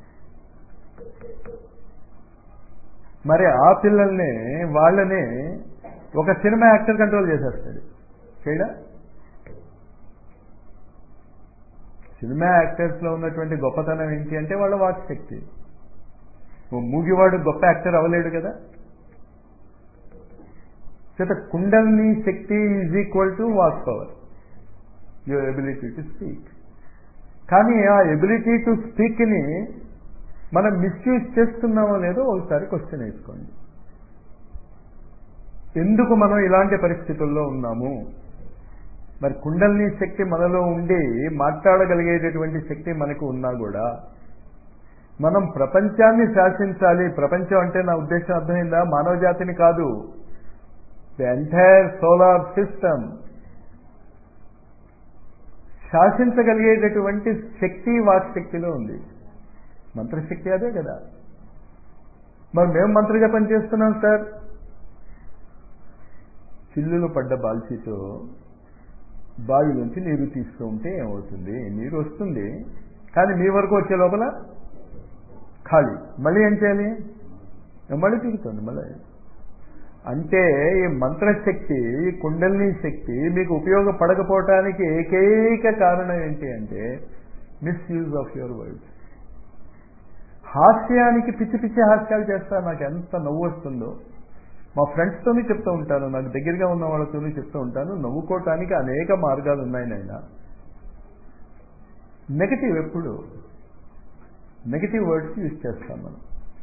మరి ఆ పిల్లల్ని వాళ్ళని ఒక సినిమా యాక్టర్ కంట్రోల్ చేసేస్తాడు చేయడా సినిమా యాక్టర్స్ లో ఉన్నటువంటి గొప్పతనం ఏంటి అంటే వాళ్ళ వాక్ శక్తి ఓ మూగివాడు గొప్ప యాక్టర్ అవ్వలేడు కదా చేత కుండల్ని శక్తి ఈజ్ ఈక్వల్ టు వాక్ power your ability to speak కానీ ఆ ఎబిలిటీ టు స్పీక్ని మనం మిస్యూజ్ చేస్తున్నామో లేదో ఒకసారి క్వశ్చన్ వేసుకోండి ఎందుకు మనం ఇలాంటి పరిస్థితుల్లో ఉన్నాము మరి కుండల్ని శక్తి మనలో ఉండి మాట్లాడగలిగేటటువంటి శక్తి మనకు ఉన్నా కూడా మనం ప్రపంచాన్ని శాసించాలి ప్రపంచం అంటే నా ఉద్దేశం అర్థమైందా మానవ జాతిని కాదు ది ఎంటైర్ సోలార్ సిస్టమ్ శాసించగలిగేటటువంటి శక్తి వాక్ శక్తిలో ఉంది మంత్రశక్తి అదే కదా మరి మేము మంత్ర జపం చేస్తున్నాం సార్ చిల్లులు పడ్డ బాల్చీతో బావి నుంచి నీరు తీస్తూ ఉంటే ఏమవుతుంది నీరు వస్తుంది కానీ మీ వరకు వచ్చే లోపల ఖాళీ మళ్ళీ ఏం చేయాలి మళ్ళీ తిరుగుతుంది మళ్ళీ అంటే ఈ మంత్రశక్తి ఈ కుండలిని శక్తి మీకు ఉపయోగపడకపోవటానికి ఏకైక కారణం ఏంటి అంటే మిస్యూజ్ ఆఫ్ యువర్ వర్డ్స్ హాస్యానికి పిచ్చి పిచ్చి హాస్యాలు చేస్తా నాకు ఎంత నవ్వు వస్తుందో మా ఫ్రెండ్స్తోనే చెప్తూ ఉంటాను నాకు దగ్గరగా ఉన్న వాళ్ళతోనే చెప్తూ ఉంటాను నవ్వుకోవటానికి అనేక మార్గాలు ఉన్నాయి నాయన నెగటివ్ ఎప్పుడు నెగటివ్ వర్డ్స్ యూజ్ చేస్తాం మనం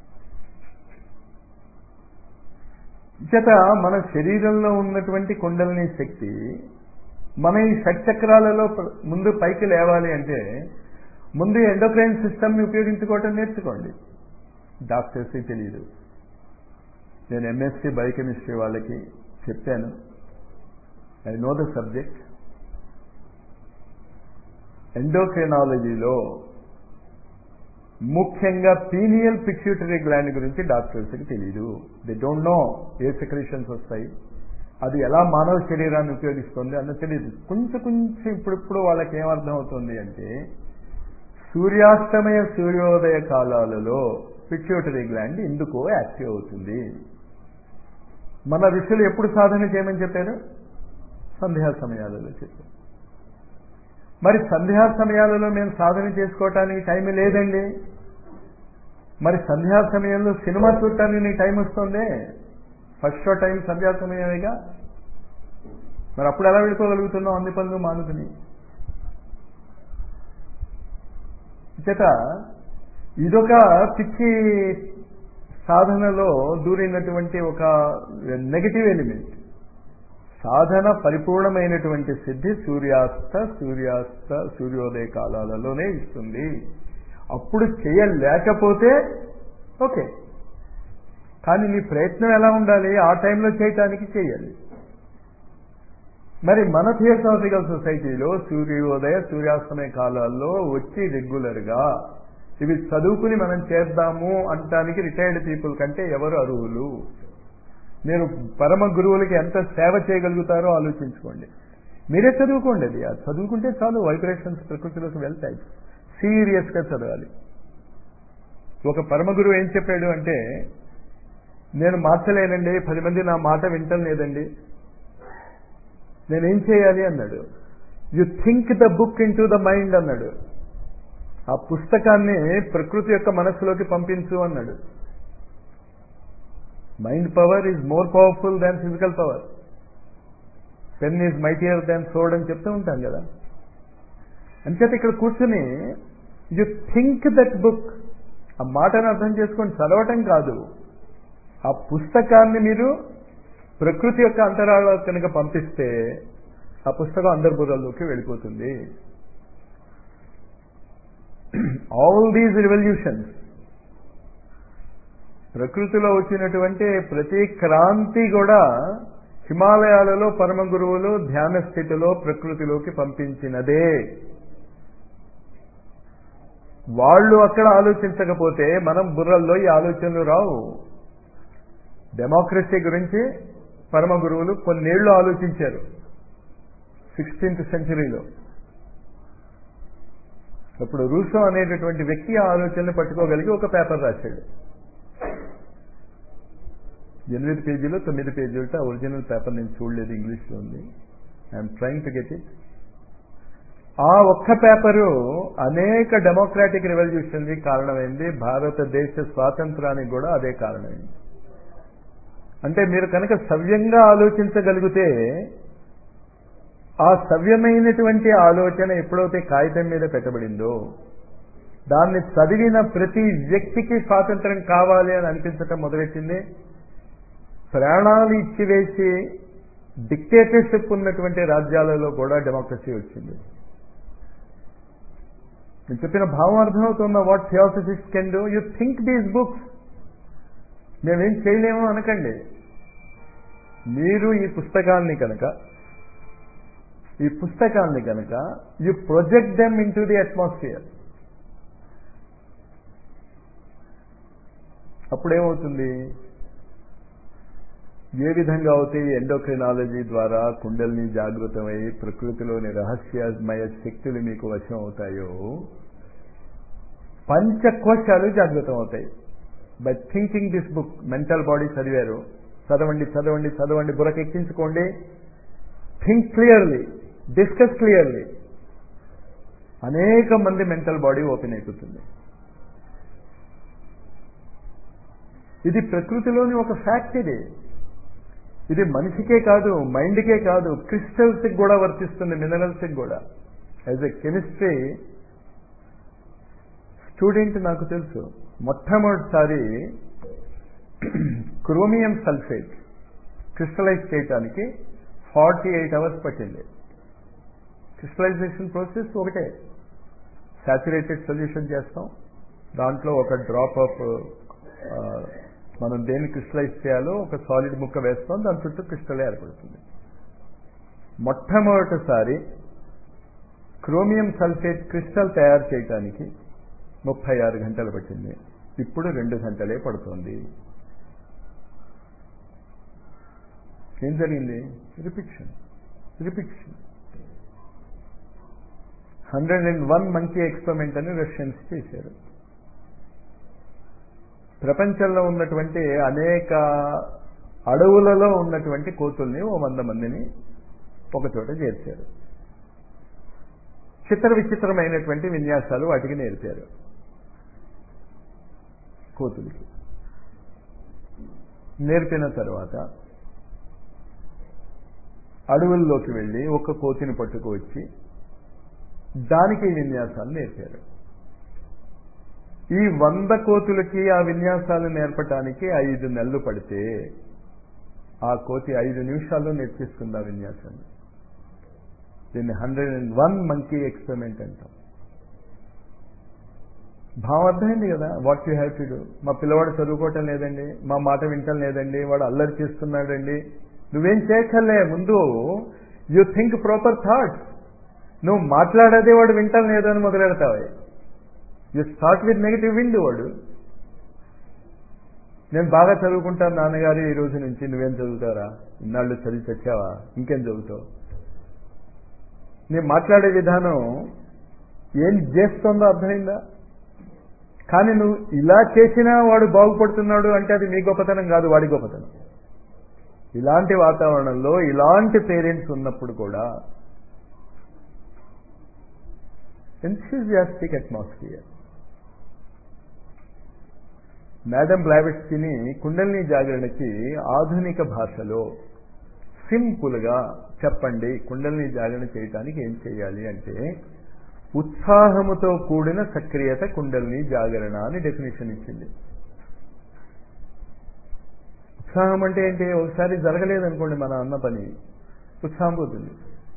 చేత మన శరీరంలో ఉన్నటువంటి కుండలిని శక్తి మన ఈ షట్చక్రాలలో ముందు పైకి లేవాలి అంటే ముందు ఎండోక్రైన్ సిస్టమ్ని ఉపయోగించుకోవటం నేర్చుకోండి డాక్టర్స్కి తెలియదు నేను ఎంఎస్సి బయోకెమిస్ట్రీ వాళ్ళకి చెప్పాను ఐ నో ద సబ్జెక్ట్ ఎండోక్రైనాలజీలో ముఖ్యంగా పీనియల్ పిక్యూటరీ గ్లాండ్ గురించి డాక్టర్స్కి తెలియదు దే డోంట్ నో ఏ సెక్రేషన్స్ వస్తాయి అది ఎలా మానవ శరీరాన్ని ఉపయోగిస్తుంది అన్న తెలియదు కొంచెం కొంచెం ఇప్పుడిప్పుడు వాళ్ళకి ఏమర్థం అవుతుంది అంటే సూర్యాస్తమయ సూర్యోదయ కాలాలలో పిక్యూటరీ గ్లాండ్ ఎందుకో యాక్టివ్ అవుతుంది మన ఋషులు ఎప్పుడు సాధన చేయమని చెప్పారు సంధ్యా సమయాలలో చెప్పారు మరి సంధ్యా సమయాలలో మేము సాధన చేసుకోవటానికి టైం లేదండి మరి సంధ్యా సమయంలో సినిమా చూడటానికి నీకు టైం వస్తుంది ఫస్ట్ షో టైం సంధ్యా సమయమేగా మరి అప్పుడు ఎలా వెళ్ళిపోగలుగుతున్నావు అన్ని పనులు మానుకుని చేత ఇదొక పిచ్చి సాధనలో దూరినటువంటి ఒక నెగటివ్ ఎలిమెంట్ సాధన పరిపూర్ణమైనటువంటి సిద్ధి సూర్యాస్త సూర్యాస్త సూర్యోదయ కాలాలలోనే ఇస్తుంది అప్పుడు చేయలేకపోతే ఓకే కానీ నీ ప్రయత్నం ఎలా ఉండాలి ఆ టైంలో చేయటానికి చేయాలి మరి మన థియోసాఫికల్ సొసైటీలో సూర్యోదయ సూర్యాస్తమయ కాలాల్లో వచ్చి రెగ్యులర్గా ఇవి చదువుకుని మనం చేద్దాము అంటానికి రిటైర్డ్ పీపుల్ కంటే ఎవరు అర్హులు మీరు పరమ గురువులకి ఎంత సేవ చేయగలుగుతారో ఆలోచించుకోండి మీరే చదువుకోండి అది అది చదువుకుంటే చాలు వైబ్రేషన్స్ ప్రకృతిలోకి వెళ్తాయి సీరియస్గా చదవాలి ఒక పరమ గురువు ఏం చెప్పాడు అంటే నేను మార్చలేనండి పది మంది నా మాట వింటం లేదండి నేనేం చేయాలి అన్నాడు you think the book into the mind అన్నాడు ఆ పుస్తకాన్ని ప్రకృతి యొక్క మనస్సులోకి పంపించు అన్నాడు mind power is more powerful than physical power pen is mightier than sword అని చెప్తూ ఉంటాం కదా అంచేత ఇక్కడ కూర్చుని యు థింక్ దట్ బుక్ ఆ మాటను అర్థం చేసుకొని చదవటం కాదు ఆ పుస్తకాన్ని మీరు ప్రకృతి యొక్క అంతరాళ కనుక పంపిస్తే ఆ పుస్తకం అందరి బుర్రల్లోకి వెళ్ళిపోతుంది ఆల్ దీస్ రివల్యూషన్స్ ప్రకృతిలో వచ్చినటువంటి ప్రతి క్రాంతి కూడా హిమాలయాలలో పరమ గురువులు ధ్యాన స్థితిలో ప్రకృతిలోకి పంపించినదే వాళ్ళు అక్కడ ఆలోచించకపోతే మనం బుర్రల్లో ఈ ఆలోచనలు రావు డెమోక్రసీ గురించి పరమ గురువులు కొన్నేళ్లు ఆలోచించారు సిక్స్టీన్త్ సెంచరీలో అప్పుడు రూసో అనేటటువంటి వ్యక్తి ఆ ఆలోచనలు పట్టుకోగలిగి ఒక పేపర్ రాశాడు ఎనిమిది పేజీలు తొమ్మిది పేజీలతో ఒరిజినల్ పేపర్ నేను చూడలేదు ఇంగ్లీష్లో ఉంది I'm trying to get it ఆ ఒక్క పేపరు అనేక డెమోక్రాటిక్ రెవల్యూషన్కి కారణమైంది భారతదేశ స్వాతంత్రానికి కూడా అదే కారణమైంది అంటే మీరు కనుక సవ్యంగా ఆలోచించగలిగితే ఆ సవ్యమైనటువంటి ఆలోచన ఎప్పుడైతే కాగితం మీద పెట్టబడిందో దాన్ని చదివిన ప్రతి వ్యక్తికి స్వాతంత్రం కావాలి అని అనిపించటం మొదలెట్టింది ప్రాణాలు ఇచ్చివేసి డిక్టేటర్షిప్ ఉన్నటువంటి రాజ్యాలలో కూడా డెమోక్రసీ వచ్చింది నేను చెప్పిన భావం అర్థమవుతున్న what theosophist can do you think these books మేమేం చేయలేము అనకండి మీరు ఈ పుస్తకాల్ని కనుక ఈ పుస్తకాల్ని కనుక you project them into the atmosphere అప్పుడేమవుతుంది ఏ విధంగా అయితే ఎండోక్రినాలజీ ద్వారా కుండల్ని జాగృతమై ప్రకృతిలోని రహస్యమయ శక్తులు మీకు వశం అవుతాయో పంచకోశాలు జాగృతం అవుతాయి by thinking this book mental body చదివారు చదవండి చదవండి చదవండి బురకెక్కించుకోండి థింక్ క్లియర్లీ డిస్కస్ క్లియర్లీ అనేక మంది మెంటల్ బాడీ ఓపెన్ అయిపోతుంది ఇది ప్రకృతిలోని ఒక ఫ్యాక్ట్ ఇది ఇది మనిషికే కాదు మైండ్కే కాదు క్రిస్టల్స్కి కూడా వర్తిస్తుంది మినరల్స్కి కూడా యాజ్ ఎ కెమిస్ట్రీ స్టూడెంట్ నాకు తెలుసు మొట్టమొదటిసారి క్రోమియం సల్ఫేట్ క్రిస్టలైజ్ చేయటానికి ఫార్టీ ఎయిట్ అవర్స్ పట్టింది క్రిస్టలైజేషన్ ప్రాసెస్ ఒకటే సాచురేటెడ్ సొల్యూషన్ చేస్తాం దాంట్లో ఒక డ్రాప్ ఆఫ్ మనం దేన్ని క్రిస్టలైజ్ చేయాలో ఒక సాలిడ్ ముక్క వేస్తాం దాని చుట్టూ క్రిస్టల్ ఏర్పడుతుంది మొట్టమొదటిసారి క్రోమియం సల్ఫేట్ క్రిస్టల్ తయారు చేయడానికి ముప్పై ఆరు గంటలు పట్టింది ఇప్పుడు రెండు గంటలే పడుతుంది ఏం జరిగింది repetition repetition hundred and one monkey experiment అని రష్యన్స్ చేశారు ప్రపంచంలో ఉన్నటువంటి అనేక అడవులలో ఉన్నటువంటి కోతుల్ని ఓ వంద మందిని ఒకచోట చేర్చారు చిత్ర విచిత్రమైనటువంటి విన్యాసాలు వాటికి నేర్పారు కోతులకి నేర్పిన తర్వాత అడవుల్లోకి వెళ్ళి ఒక కోతిని పట్టుకువచ్చి దానికి విన్యాసాలు నేర్పారు ఈ వంద కోతులకి ఆ విన్యాసాలు నేర్పటానికి ఐదు నెలలు పడితే ఆ కోతి ఐదు నిమిషాల్లో నేర్చేసుకుంది ఆ విన్యాసాన్ని దీన్ని hundred and one monkey experiment అంటాం భావం అర్థమైంది కదా what you have to do మా పిల్లవాడు చదువుకోవటం లేదండి మా మాట వింటం లేదండి వాడు అల్లరి చేస్తున్నాడండి నువ్వేం చేయక్కర్లే ముందు యు థింక్ ప్రాపర్ థాట్స్ నువ్వు మాట్లాడేదే వాడు వింటం లేదు అని మొదలెడతావే యు స్టార్ట్ విత్ నెగిటివ్ విండు వాడు నేను బాగా చదువుకుంటాను నాన్నగారు ఈ రోజు నుంచి నువ్వేం చదువుతారా ఇన్నాళ్ళు చదివి చచ్చావా ఇంకేం చదువుతావు నేను మాట్లాడే విధానం ఏం చేస్తుందో అర్థమైందా కానీ నువ్వు ఇలా చేసినా వాడు బాగుపడుతున్నాడు అంటే అది మీ గొప్పతనం కాదు వాడి గొప్పతనం ఇలాంటి వాతావరణంలో ఇలాంటి పేరెంట్స్ ఉన్నప్పుడు కూడా ఎంథ్యూజియాస్టిక్ అట్మాస్ఫియర్ మేడం బ్లావెట్స్కిని కుండలిని జాగరణకి ఆధునిక భాషలో సింపుల్గా చెప్పండి కుండలిని జాగరణ చేయటానికి ఏం చేయాలి అంటే ఉత్సాహముతో కూడిన సక్రియత కుండలిని జాగరణ అని డెఫినేషన్ ఇచ్చింది ఉత్సాహం అంటే ఏంటి ఒకసారి జరగలేదనుకోండి మన అన్న పని ఉత్సాహం పోతుంది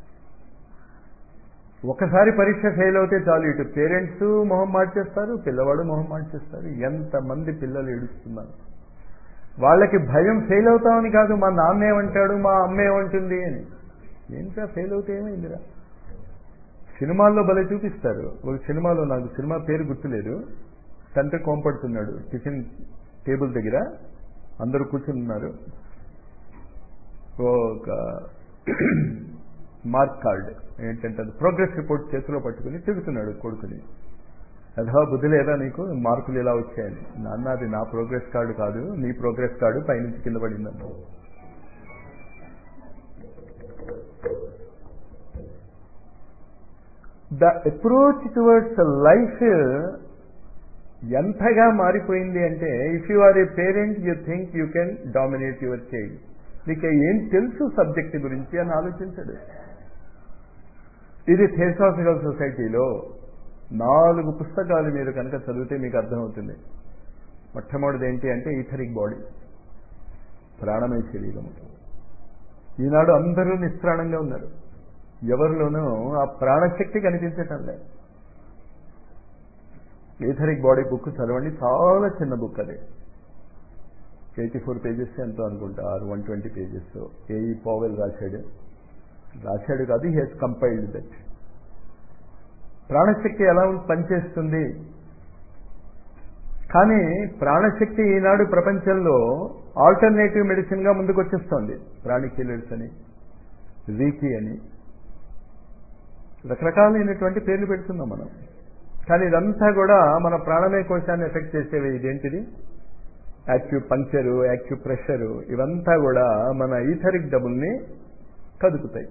ఒకసారి పరీక్ష ఫెయిల్ అవుతే చాలు ఇటు పేరెంట్స్ మొహం మార్చేస్తారు పిల్లవాడు మొహం మార్చేస్తారు ఎంతమంది పిల్లలు ఏడుస్తున్నారు వాళ్ళకి భయం ఫెయిల్ అవుతామని కాదు మా నాన్న ఏమంటాడు మా అమ్మ ఏమంటుంది అని ఏంటా ఫెయిల్ అవుతే ఏమైందిరా సినిమాల్లో భలే చూపిస్తారు ఒక సినిమాలో నాకు సినిమా పేరు గుర్తులేదు తండ్రి కోంపడుతున్నాడు టిఫిన్ టేబుల్ దగ్గర అందరూ కూర్చుని ఉన్నారు ఒక మార్క్ కార్డ్ ఏంటంటే అది ప్రోగ్రెస్ రిపోర్ట్ చేతిలో పట్టుకుని తిరుగుతున్నాడు కొడుకుని అదా బుద్ధి లేదా నీకు మార్కులు ఇలా వచ్చాయని నాన్న అది నా ప్రోగ్రెస్ కార్డు కాదు నీ ప్రోగ్రెస్ కార్డు పైనుంచి కింద పడిందన్న ద అప్రోచ్ టువర్డ్స్ లైఫ్ ఎంతగా మారిపోయింది అంటే if you are a parent you think you can dominate your child నీకు ఏం తెలుసు సబ్జెక్ట్ గురించి అని ఆలోచించడు ఇది థియోసాఫికల్ సొసైటీలో నాలుగు పుస్తకాలు మీరు కనుక చదివితే మీకు అర్థమవుతుంది మొట్టమొదటిది ఏంటి అంటే ఈథరిక్ బాడీ ప్రాణమయ శరీరము ఈనాడు అందరూ నిస్త్రాణంగా ఉన్నారు ఎవరిలోనూ ఆ ప్రాణశక్తి కనిపించటం లేదు ఈథరిక్ బాడీ బుక్ చదవండి చాలా చిన్న బుక్ అది ఎయిటీ ఫోర్ పేజెస్ ఎంతో అనుకుంటా ఆరు one twenty pages A E Powell రాశాడు రాశాడు కాదు హీ హెస్ కంపైల్డ్ దట్ ప్రాణశక్తి ఎలా పనిచేస్తుంది కానీ ప్రాణశక్తి ఈనాడు ప్రపంచంలో ఆల్టర్నేటివ్ మెడిసిన్ గా ముందుకు వచ్చేస్తోంది ప్రాణికీలర్స్ అని రీకి అని రకరకాలైనటువంటి పేర్లు పెడుతున్నాం మనం కానీ ఇదంతా కూడా మన ప్రాణమయ కోశాన్ని ఎఫెక్ట్ చేసేవి ఇదేంటిది యాక్టివ్ పంక్చరు యాక్టివ్ ప్రెషరు ఇవంతా కూడా మన ఈథరిక్ డబుల్ని కదుపుతాయి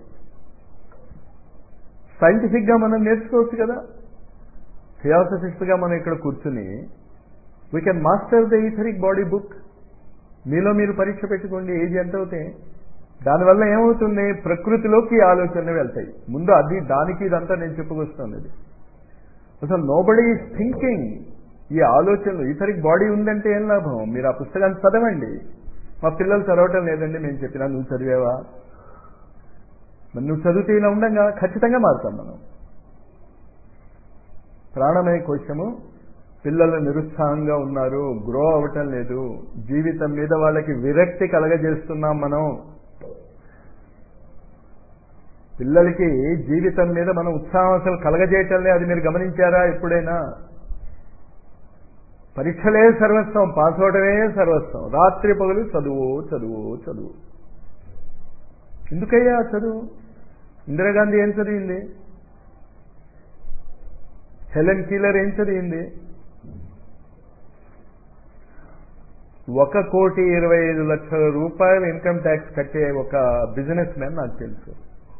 సైంటిఫిక్గా మనం నేర్చుకోవచ్చు కదా థియాసఫిస్ట్గా మనం ఇక్కడ కూర్చుని we can master the etheric body book మీలో మీరు పరీక్ష పెట్టుకోండి ఏజ్ ఎంత అవుతాయి దానివల్ల ఏమవుతుంది ప్రకృతిలోకి ఆలోచనలు వెళ్తాయి ముందు అది దానికి ఇదంతా నేను చెప్పుకొస్తుంది అసలు నోబడి ఈజ్ థింకింగ్ ఈ ఆలోచనలు ఇతరికి బాడీ ఉందంటే ఏం లాభం మీరు ఆ పుస్తకాన్ని చదవండి మా పిల్లలు చదవటం లేదండి మేము చెప్పినా నువ్వు చదివేవా మరి నువ్వు చదివితే ఇలా ఉండంగా ఖచ్చితంగా మారుతాం మనం ప్రాణమయ కోశము పిల్లలు నిరుత్సాహంగా ఉన్నారు గ్రో అవ్వటం లేదు జీవితం మీద వాళ్ళకి విరక్తి కలగజేస్తున్నాం మనం పిల్లలకి జీవితం మీద మనం ఉత్సాహం అసలు కలగజేయటంలే అది మీరు గమనించారా ఎప్పుడైనా పరీక్షలే సర్వస్వం పాస్ అవడమే సర్వస్వం రాత్రి పగలు చదువు చదువు చదువు ఎందుకయ్యా చదువు ఇందిరాగాంధీ ఏం చదివింది హెలెన్ కీలర్ ఏం చదివింది ఒక కోటి ఇరవై ఐదు లక్షల రూపాయలు ఇన్కమ్ ట్యాక్స్ కట్టే ఒక బిజినెస్ మ్యాన్ నాకు తెలుసు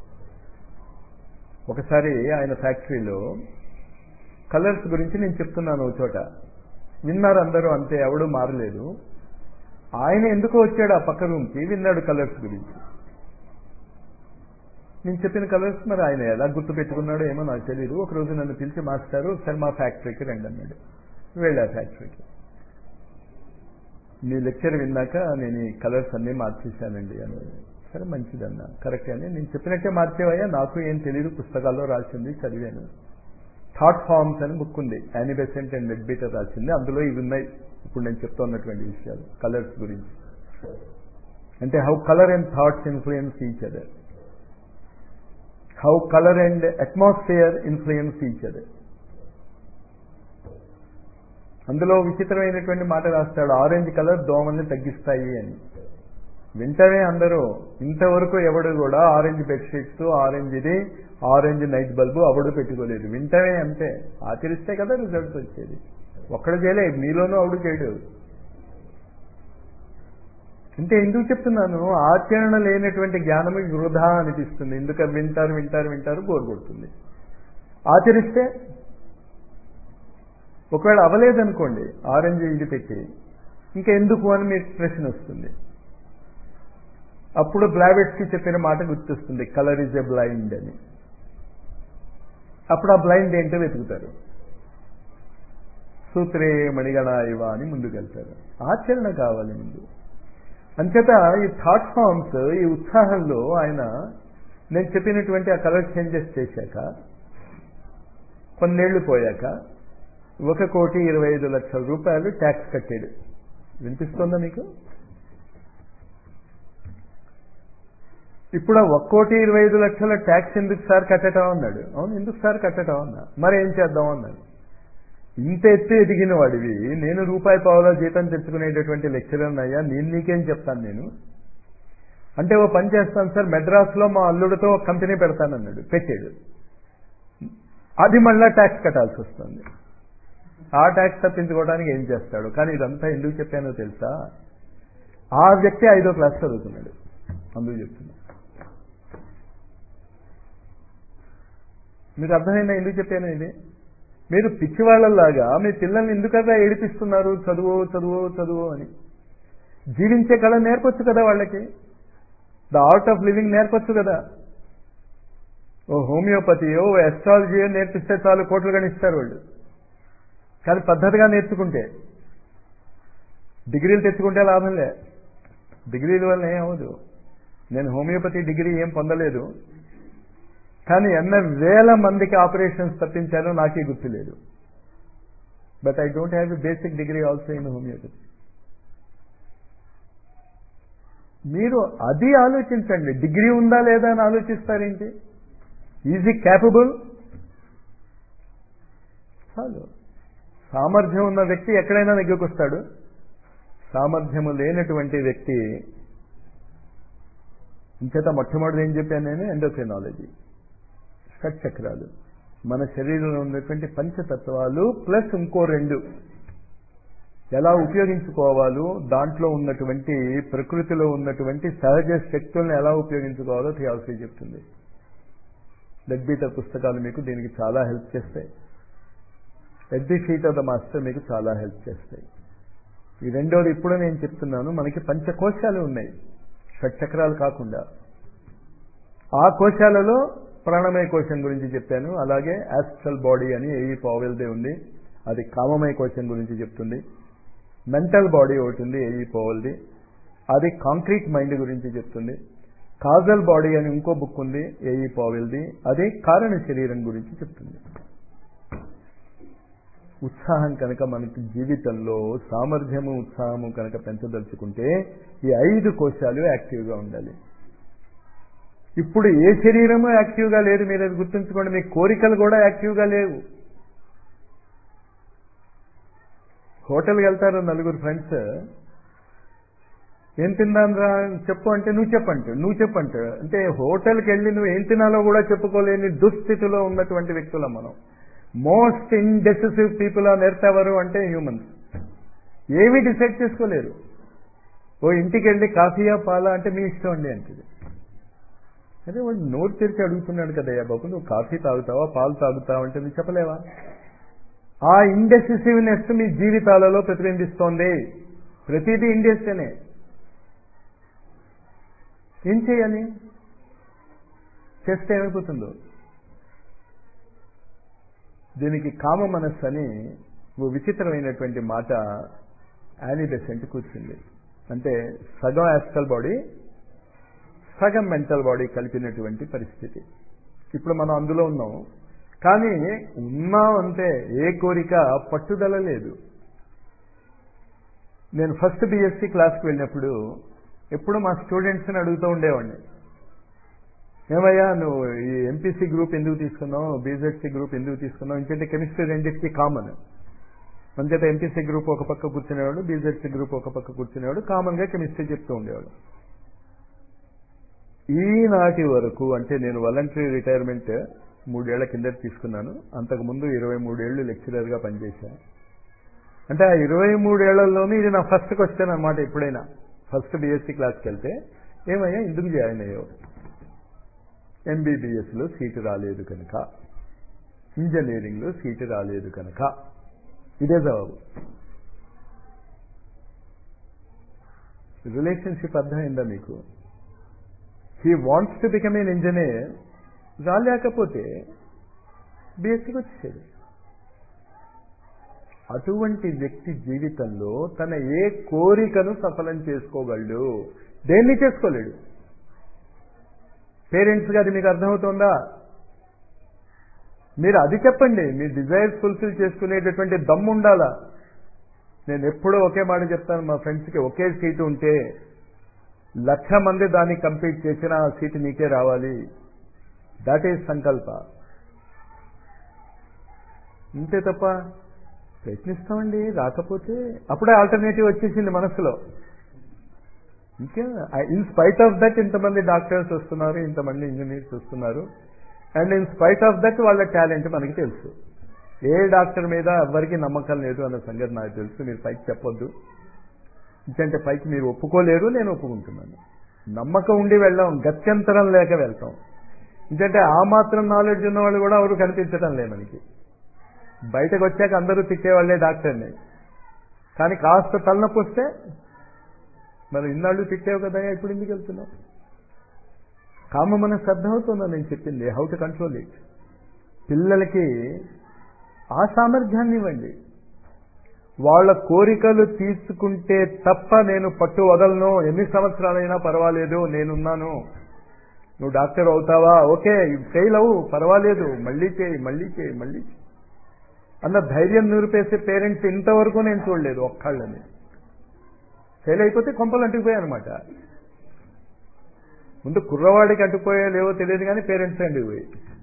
ఒకసారి ఆయన ఫ్యాక్టరీలో కలర్స్ గురించి నేను చెప్తున్నాను ఒక చోట విన్నారు అందరూ అంతే ఎవడు మారలేదు ఆయన ఎందుకు వచ్చాడు ఆ పక్క రూమ్కి విన్నాడు కలర్స్ గురించి నేను చెప్పిన కలర్స్ మరి ఆయన ఎలా గుర్తు పెట్టుకున్నాడో ఏమో నాకు తెలియదు ఒక రోజు నన్ను పిలిచి మాస్టారు ఒకసారి మా ఫ్యాక్టరీకి రండి అన్నాడు వెళ్ళా ఫ్యాక్టరీకి మీ లెక్చర్ విన్నాక నేను ఈ కలర్స్ అన్నీ మార్చేశానండి అన్నాడు సరే మంచిదన్నా కరెక్ట్ అని నేను చెప్పినట్టే మార్చేవయ్యా నాకు ఏం తెలియదు పుస్తకాల్లో రాసింది చదివాను థాట్ ఫార్మ్స్ అని బుక్ ఉంది యానిబెసెంట్ అండ్ మెడ్బీటర్ రాసింది అందులో ఇవి ఉన్నాయి ఇప్పుడు నేను చెప్తున్నటువంటి విషయాలు కలర్స్ గురించి అంటే how colour and thoughts influence each other how colour and atmosphere influence each other అందులో విచిత్రమైనటువంటి మాట రాస్తాడు ఆరెంజ్ కలర్ దోమల్ని తగ్గిస్తాయి అని వింటనే అందరూ ఇంతవరకు ఎవడు కూడా ఆరెంజ్ బెడ్షీట్స్ ఆరెంజ్ ఇది ఆరెంజ్ నైట్ బల్బు అవడు పెట్టుకోలేదు వింటనే అంతే ఆచరిస్తే కదా రిజల్ట్స్ వచ్చేది ఒక్కడ చేయలే మీలోనూ అవడు చేయడు అంటే ఎందుకు చెప్తున్నాను ఆచరణ లేనటువంటి జ్ఞానము వృధా అనిపిస్తుంది ఎందుకు వింటారు వింటారు వింటారు బోర్ కొడుతుంది ఆచరిస్తే ఒకవేళ అవలేదనుకోండి ఆరెంజ్ ఇది పెట్టి ఇంకా ఎందుకు అని మీకు ప్రశ్న వస్తుంది అప్పుడు బ్లావెట్స్కి చెప్పిన మాట గుర్తొస్తుంది కలర్ ఇస్ ఎ బ్లైండ్ అని అప్పుడు ఆ బ్లైండ్ ఏంటో వెతుకుతారు సూత్రే మణిగణ ఇవ అని ముందుకెళ్తారు ఆచరణ కావాలి ముందు అంచేత ఈ థాట్ ఫార్మ్స్ ఈ ఉత్సాహంలో ఆయన నేను చెప్పినటువంటి ఆ కలర్ చేంజెస్ చేశాక కొన్నేళ్లు పోయాక ఒక కోటి ఇరవై ఐదు లక్షల రూపాయలు ట్యాక్స్ కట్టాడు వినిపిస్తుందా మీకు ఇప్పుడు ఆ ఒక్కోటి ఇరవై ఐదు లక్షల ట్యాక్స్ ఎందుకు సార్ కట్టడం అన్నాడు అవును ఎందుకు సార్ కట్టడం అన్నా మరి ఏం చేద్దాం అన్నాడు ఇంత ఎత్తు ఎదిగిన వాడివి నేను రూపాయి పావులా జీతం తెచ్చుకునేటటువంటి లెక్చరర్ అయ్యా నేను నీకేం చెప్తాను నేను అంటే ఓ పని చేస్తాను సార్ మెడ్రాస్లో మా అల్లుడితో ఒక కంపెనీ పెడతానన్నాడు పెట్టాడు అది మళ్ళా ట్యాక్స్ కట్టాల్సి వస్తుంది ఆ ట్యాక్స్ తప్పించుకోవడానికి ఏం చేస్తాడు కానీ ఇదంతా ఎందుకు చెప్పానో తెలుసా ఆ వ్యక్తి ఐదో క్లాస్ చదువుతున్నాడు అందుకు చెప్తున్నా మీకు అర్థమైందా ఎందుకు చెప్పాను ఇది మీరు పిచ్చివాళ్ళలాగా మీ పిల్లల్ని ఎందుకగా ఏడిపిస్తున్నారు చదువు చదువు చదువు అని జీవించే కళ నేర్పొచ్చు కదా వాళ్ళకి ద ఆర్ట్ ఆఫ్ లివింగ్ నేర్పొచ్చు కదా ఓ హోమియోపతియో ఓ ఎస్ట్రాలజీయో నేర్పిస్తే చాలు కోట్లు గణిస్తారు వాళ్ళు కానీ పద్ధతిగా నేర్చుకుంటే డిగ్రీలు తెచ్చుకుంటే లాభం లే డిగ్రీల వల్ల ఏం అవ్వదు నేను హోమియోపతి డిగ్రీ ఏం పొందలేదు కానీ ఎన్న వేల మందికి ఆపరేషన్స్ తప్పించానో నాకే గుర్తులేదు but I don't have a basic degree also in homeopathy మీరు అది ఆలోచించండి డిగ్రీ ఉందా లేదా అని ఆలోచిస్తారేంటి ఈజీ క్యాపబుల్ చాలు సామర్థ్యం ఉన్న వ్యక్తి ఎక్కడైనా దగ్గరకు వస్తాడు సామర్థ్యము లేనటువంటి వ్యక్తి ఇంచేత మొట్టమొదటి ఏం చెప్పాను నేను ఎండోక్రినాలజీ షట్చక్రాలు మన శరీరంలో ఉన్నటువంటి పంచతత్వాలు ప్లస్ ఇంకో రెండు ఎలా ఉపయోగించుకోవాలో దాంట్లో ఉన్నటువంటి ప్రకృతిలో ఉన్నటువంటి సహజ శక్తుల్ని ఎలా ఉపయోగించుకోవాలో థియాలజీ చెప్తుంది లెడ్ బీటర్ పుస్తకాలు మీకు దీనికి చాలా హెల్ప్ చేస్తాయి at the feet of the master మీకు చాలా హెల్ప్ చేస్తాయి ఈ రెండోది ఇప్పుడు నేను చెప్తున్నాను మనకి పంచకోశాలు ఉన్నాయి షట్చక్రాలు కాకుండా ఆ కోశాలలో ప్రాణమయ కోశం గురించి చెప్పాను అలాగే యాస్ట్రల్ బాడీ అని ఏఈ పావెల్దే ఉంది అది కామమయ కోశం గురించి చెప్తుంది మెంటల్ బాడీ ఒకటి ఉంది ఏఈ పావెల్ది అది కాంక్రీట్ మైండ్ గురించి చెప్తుంది కాజల్ బాడీ అని ఇంకో బుక్ ఉంది ఏఈ పావెల్ది అది కారణ శరీరం గురించి చెప్తుంది ఉత్సాహం కనుక మనకి జీవితంలో సామర్థ్యము ఉత్సాహము కనుక పెంచదలుచుకుంటే ఈ ఐదు కోశాలు యాక్టివ్గా ఉండాలి ఇప్పుడు ఏ శరీరము యాక్టివ్గా లేదు మీరు అది గుర్తుంచుకోండి మీ కోరికలు కూడా యాక్టివ్గా లేవు హోటల్కి వెళ్తారు నలుగురు ఫ్రెండ్స్ ఏం తిందాం రా చెప్పు అంటే నువ్వు చెప్పంట నువ్వు చెప్పంట అంటే హోటల్కి వెళ్ళి నువ్వు ఏం తినాలో కూడా చెప్పుకోలేని దుస్థితిలో ఉన్నటువంటి వ్యక్తులం మనం most indecisive people on earth ఎవరు అంటే హ్యూమన్స్ ఏమీ డిసైడ్ చేసుకోలేరు ఓ ఇంటికి వెళ్ళి కాఫీయా పాలా అంటే మీ ఇష్టం అండి అంటుంది అదే వాడు నోరు తెరిచి అడుగుతున్నాడు కదయ్యా బాబు నువ్వు కాఫీ తాగుతావా పాలు తాగుతావా అంటే నువ్వు చెప్పలేవా ఆ ఇండెసిసివ్నెస్ మీ జీవితాలలో ప్రతిబింబిస్తోంది ప్రతిదీ ఇండెస్టనే ఏం చేయాలి చేస్తే ఏమైపోతుందో దీనికి కామ మనస్సు అని ఓ విచిత్రమైనటువంటి మాట యానిబెసెంట్ కూర్చుంది అంటే సగం యాస్ట్రల్ బాడీ సగం మెంటల్ బాడీ కలిపినటువంటి పరిస్థితి ఇప్పుడు మనం అందులో ఉన్నాం కానీ ఉన్నాం అంటే ఏ కోరిక పట్టుదల లేదు నేను ఫస్ట్ బిఎస్సి క్లాస్కి వెళ్ళినప్పుడు ఎప్పుడు మా స్టూడెంట్స్ని అడుగుతూ ఉండేవాడిని ఏమయ్యా నువ్వు ఈ ఎంపీసీ గ్రూప్ ఎందుకు తీసుకున్నావు బీజెడ్సీ గ్రూప్ ఎందుకు తీసుకున్నావు ఇంకంటే కెమిస్ట్రీ రెండింటికి కామన్ అంచేత ఎంపీసీ గ్రూప్ ఒక పక్క కూర్చునేవాడు బీజెడ్సీ గ్రూప్ ఒక పక్క కూర్చునేవాడు కామన్గా కెమిస్ట్రీ చెప్తూ ఉండేవాడు ఈనాటి వరకు అంటే నేను వాలంటరీ రిటైర్మెంట్ మూడేళ్ల కిందట తీసుకున్నాను అంతకుముందు ఇరవై మూడేళ్లు లెక్చరర్గా పనిచేశాను అంటే ఆ ఇరవై మూడేళ్లలోనూ ఇది నా ఫస్ట్ క్వశ్చన్ అనమాట ఎప్పుడైనా ఫస్ట్ బీఎస్సీ క్లాస్కి వెళ్తే ఏమయ్యా ఎందుకు జాయిన్ అయ్యావు ఎంబీబీఎస్లో సీటు రాలేదు కనుక ఇంజనీరింగ్లో సీటు రాలేదు కనుక ఇదే జవాబు రిలేషన్షిప్ అర్థమైందా మీకు he wants to become an engineer రాలేకపోతే బీఎస్సీకి వచ్చేసాడు అటువంటి వ్యక్తి జీవితంలో తన ఏ కోరికను సఫలం చేసుకోగలడు దేన్ని చేసుకోలేడు పేరెంట్స్ గారి మీకు అర్థమవుతుందా మీరు అది చెప్పండి మీ డిజైర్స్ ఫుల్ఫిల్ చేసుకునేటటువంటి దమ్ము ఉండాలా నేను ఎప్పుడూ ఒకే మాట చెప్తాను మా ఫ్రెండ్స్కి ఒకే సీటు ఉంటే లక్ష మంది దాన్ని కంప్లీట్ చేసిన ఆ సీటు నీకే రావాలి దాట్ ఈజ్ సంకల్ప అంతే తప్ప ప్రయత్నిస్తామండి రాకపోతే అప్పుడే ఆల్టర్నేటివ్ వచ్చేసింది మనసులో ఇంకా ఇన్ స్పైట్ ఆఫ్ దట్ ఇంతమంది డాక్టర్స్ వస్తున్నారు ఇంతమంది ఇంజనీర్స్ వస్తున్నారు and in spite of that వాళ్ళ టాలెంట్ మనకి తెలుసు ఏ డాక్టర్ మీద ఎవరికి నమ్మకం లేదు అన్న సంగతి నాకు తెలుసు మీరు పైకి చెప్పొద్దు ఎందుకంటే పైకి మీరు ఒప్పుకోలేరు నేను ఒప్పుకుంటున్నాను నమ్మకం ఉండి వెళ్ళాం గత్యంతరం లేక వెళ్తాం ఎందుకంటే ఆ మాత్రం నాలెడ్జ్ ఉన్న వాళ్ళు కూడా ఎవరు కనిపించడం లే మనకి బయటకు వచ్చాక అందరూ తిట్టేవాళ్లే డాక్టర్ని కానీ కాస్త తలనొప్పి వస్తే మరి ఇన్నాళ్ళు తిట్టావు కదా ఇప్పుడు ఎందుకు వెళ్తున్నావు కామ మనకు అర్థమవుతుందా నేను చెప్పింది హౌ టు కంట్రోల్ ఇట్ పిల్లలకి ఆ సామర్థ్యాన్ని ఇవ్వండి వాళ్ళ కోరికలు తీసుకుంటే తప్ప నేను పట్టు వదలను ఎన్ని సంవత్సరాలైనా పర్వాలేదు నేనున్నాను నువ్వు డాక్టర్ అవుతావా ఓకే ఫెయిల్ అవు పర్వాలేదు మళ్ళీ చేయి మళ్ళీ చేయి మళ్ళీ చేయి అన్న ధైర్యం నిరూపేసే పేరెంట్స్ ఇంతవరకు నేను చూడలేదు ఒక్కళ్ళని ఫెయిల్ అయిపోతే కొంపలు అంటుకుపోయాయి అనమాట ముందు కుర్రవాడికి అంటుకుపోయా లేవో తెలియదు కానీ పేరెంట్స్ అంటుకుపోయి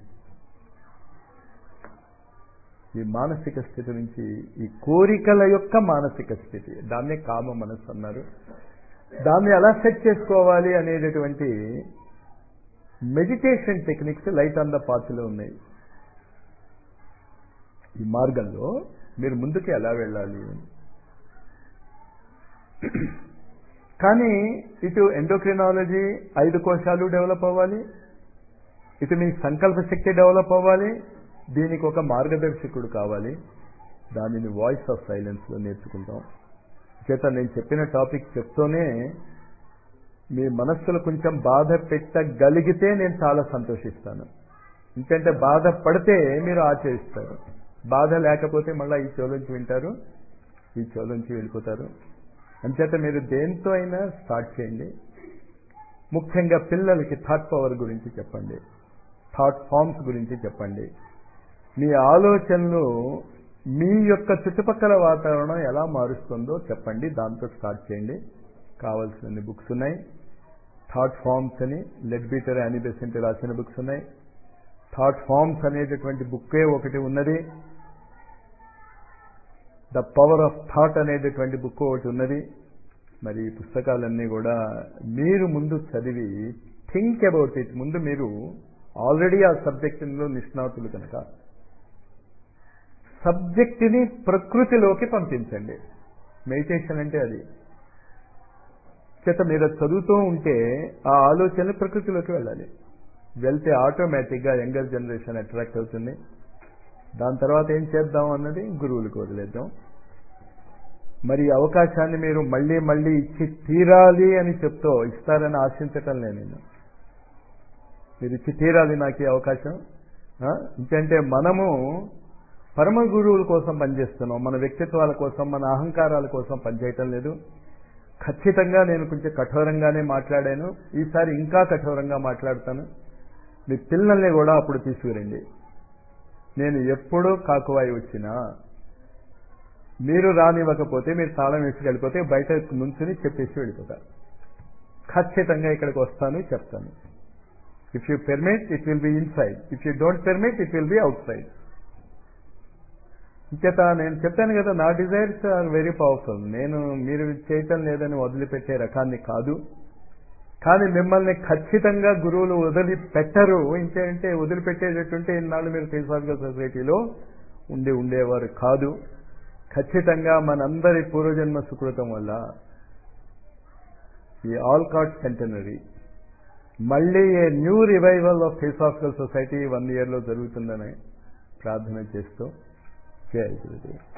ఈ మానసిక స్థితి నుంచి ఈ కోరికల యొక్క మానసిక స్థితి దాన్నే కామ మనస్సు అన్నారు దాన్ని ఎలా సెట్ చేసుకోవాలి అనేటటువంటి meditation techniques light on the పాత్లో ఉన్నాయి ఈ మార్గంలో మీరు ముందుకు ఎలా వెళ్ళాలి కానీ ఇటు ఎండోక్రినాలజీ ఐదు కోశాలు డెవలప్ అవ్వాలి ఇటు మీ సంకల్ప శక్తి డెవలప్ అవ్వాలి దీనికి ఒక మార్గదర్శకుడు కావాలి దానిని వాయిస్ ఆఫ్ సైలెన్స్లో నేర్చుకుంటాం చేత నేను చెప్పిన టాపిక్ చెప్తూనే మీ మనస్సులో కొంచెం బాధ పెట్టగలిగితే నేను చాలా సంతోషిస్తాను ఎందుకంటే బాధ పడితే మీరు ఆచరిస్తారు బాధ లేకపోతే మళ్ళీ ఈ చెవులోంచి వింటారు ఈ చెవులోంచి వెళ్ళిపోతారు అంచేత మీరు దేంతో అయినా స్టార్ట్ చేయండి ముఖ్యంగా పిల్లలకి థాట్ పవర్ గురించి చెప్పండి థాట్ ఫామ్స్ గురించి చెప్పండి మీ ఆలోచనలు మీ యొక్క చుట్టుపక్కల వాతావరణం ఎలా మారుస్తుందో చెప్పండి దాంతో స్టార్ట్ చేయండి కావాల్సిన బుక్స్ ఉన్నాయి థాట్ ఫామ్స్ అని లెడ్ బీటర్ యానీ బెసెంట్ రాసిన బుక్స్ ఉన్నాయి థాట్ ఫామ్స్ అనేటటువంటి బుక్కే ఒకటి ఉన్నది ద పవర్ ఆఫ్ థాట్ అనేటటువంటి బుక్ ఒకటి ఉన్నది మరి ఈ పుస్తకాలన్నీ కూడా మీరు ముందు చదివి థింక్ అబౌట్ ఇట్ ముందు మీరు ఆల్రెడీ ఆ సబ్జెక్టులో నిష్ణాతులు కనుక సబ్జెక్టుని ప్రకృతిలోకి పంపించండి మెడిటేషన్ అంటే అది చేత మీరు చదువుతూ ఉంటే ఆ ఆలోచనలు ప్రకృతిలోకి వెళ్ళాలి వెళ్తే ఆటోమేటిక్గా యంగర్ జనరేషన్ అట్రాక్ట్ అవుతుంది దాని తర్వాత ఏం చేద్దాం అన్నది గురువులకు వదిలేద్దాం మరి అవకాశాన్ని మీరు మళ్ళీ మళ్ళీ ఇచ్చి తీరాలి అని చెప్తూ ఇస్తారని ఆశించటం లేదు నేను మీరు ఇచ్చి తీరాలి నాకు ఈ అవకాశం ఇంకంటే మనము పరమ గురువుల కోసం పనిచేస్తున్నాం మన వ్యక్తిత్వాల కోసం మన అహంకారాల కోసం పనిచేయటం లేదు ఖచ్చితంగా నేను కొంచెం కఠోరంగానే మాట్లాడాను ఈసారి ఇంకా కఠోరంగా మాట్లాడతాను మీ పిల్లల్ని కూడా అప్పుడు తీసుకురండి నేను ఎప్పుడూ కాకువాయి వచ్చినా మీరు రానివ్వకపోతే మీరు తాళం వేసి వెళ్ళిపోతే బయట నుంచుని చెప్పేసి వెళ్ళిపోతారు ఖచ్చితంగా ఇక్కడికి వస్తాను చెప్తాను if you permit it will be inside if you don't permit it will be outside ఇంకేత నేను చెప్పాను కదా నా డిజైర్స్ ఆర్ వెరీ పవర్ఫుల్ నేను మీరు చేయటం లేదని వదిలిపెట్టే రకాన్ని కాదు కానీ మిమ్మల్ని ఖచ్చితంగా గురువులు వదిలిపెట్టరు ఇంకేంటే వదిలిపెట్టేటట్టుంటే ఇన్నాళ్ళు మీరు థియోసాఫికల్ సొసైటీలో ఉండి ఉండేవారు కాదు ఖచ్చితంగా మనందరి పూర్వజన్మ సుకృతం వల్ల ఈ ఆల్కాట్ సెంటనరీ మళ్ళీ a new revival of theosophical society one ఇయర్లో జరుగుతుందని ప్రార్థన చేస్తూ జయ గురుదేవ్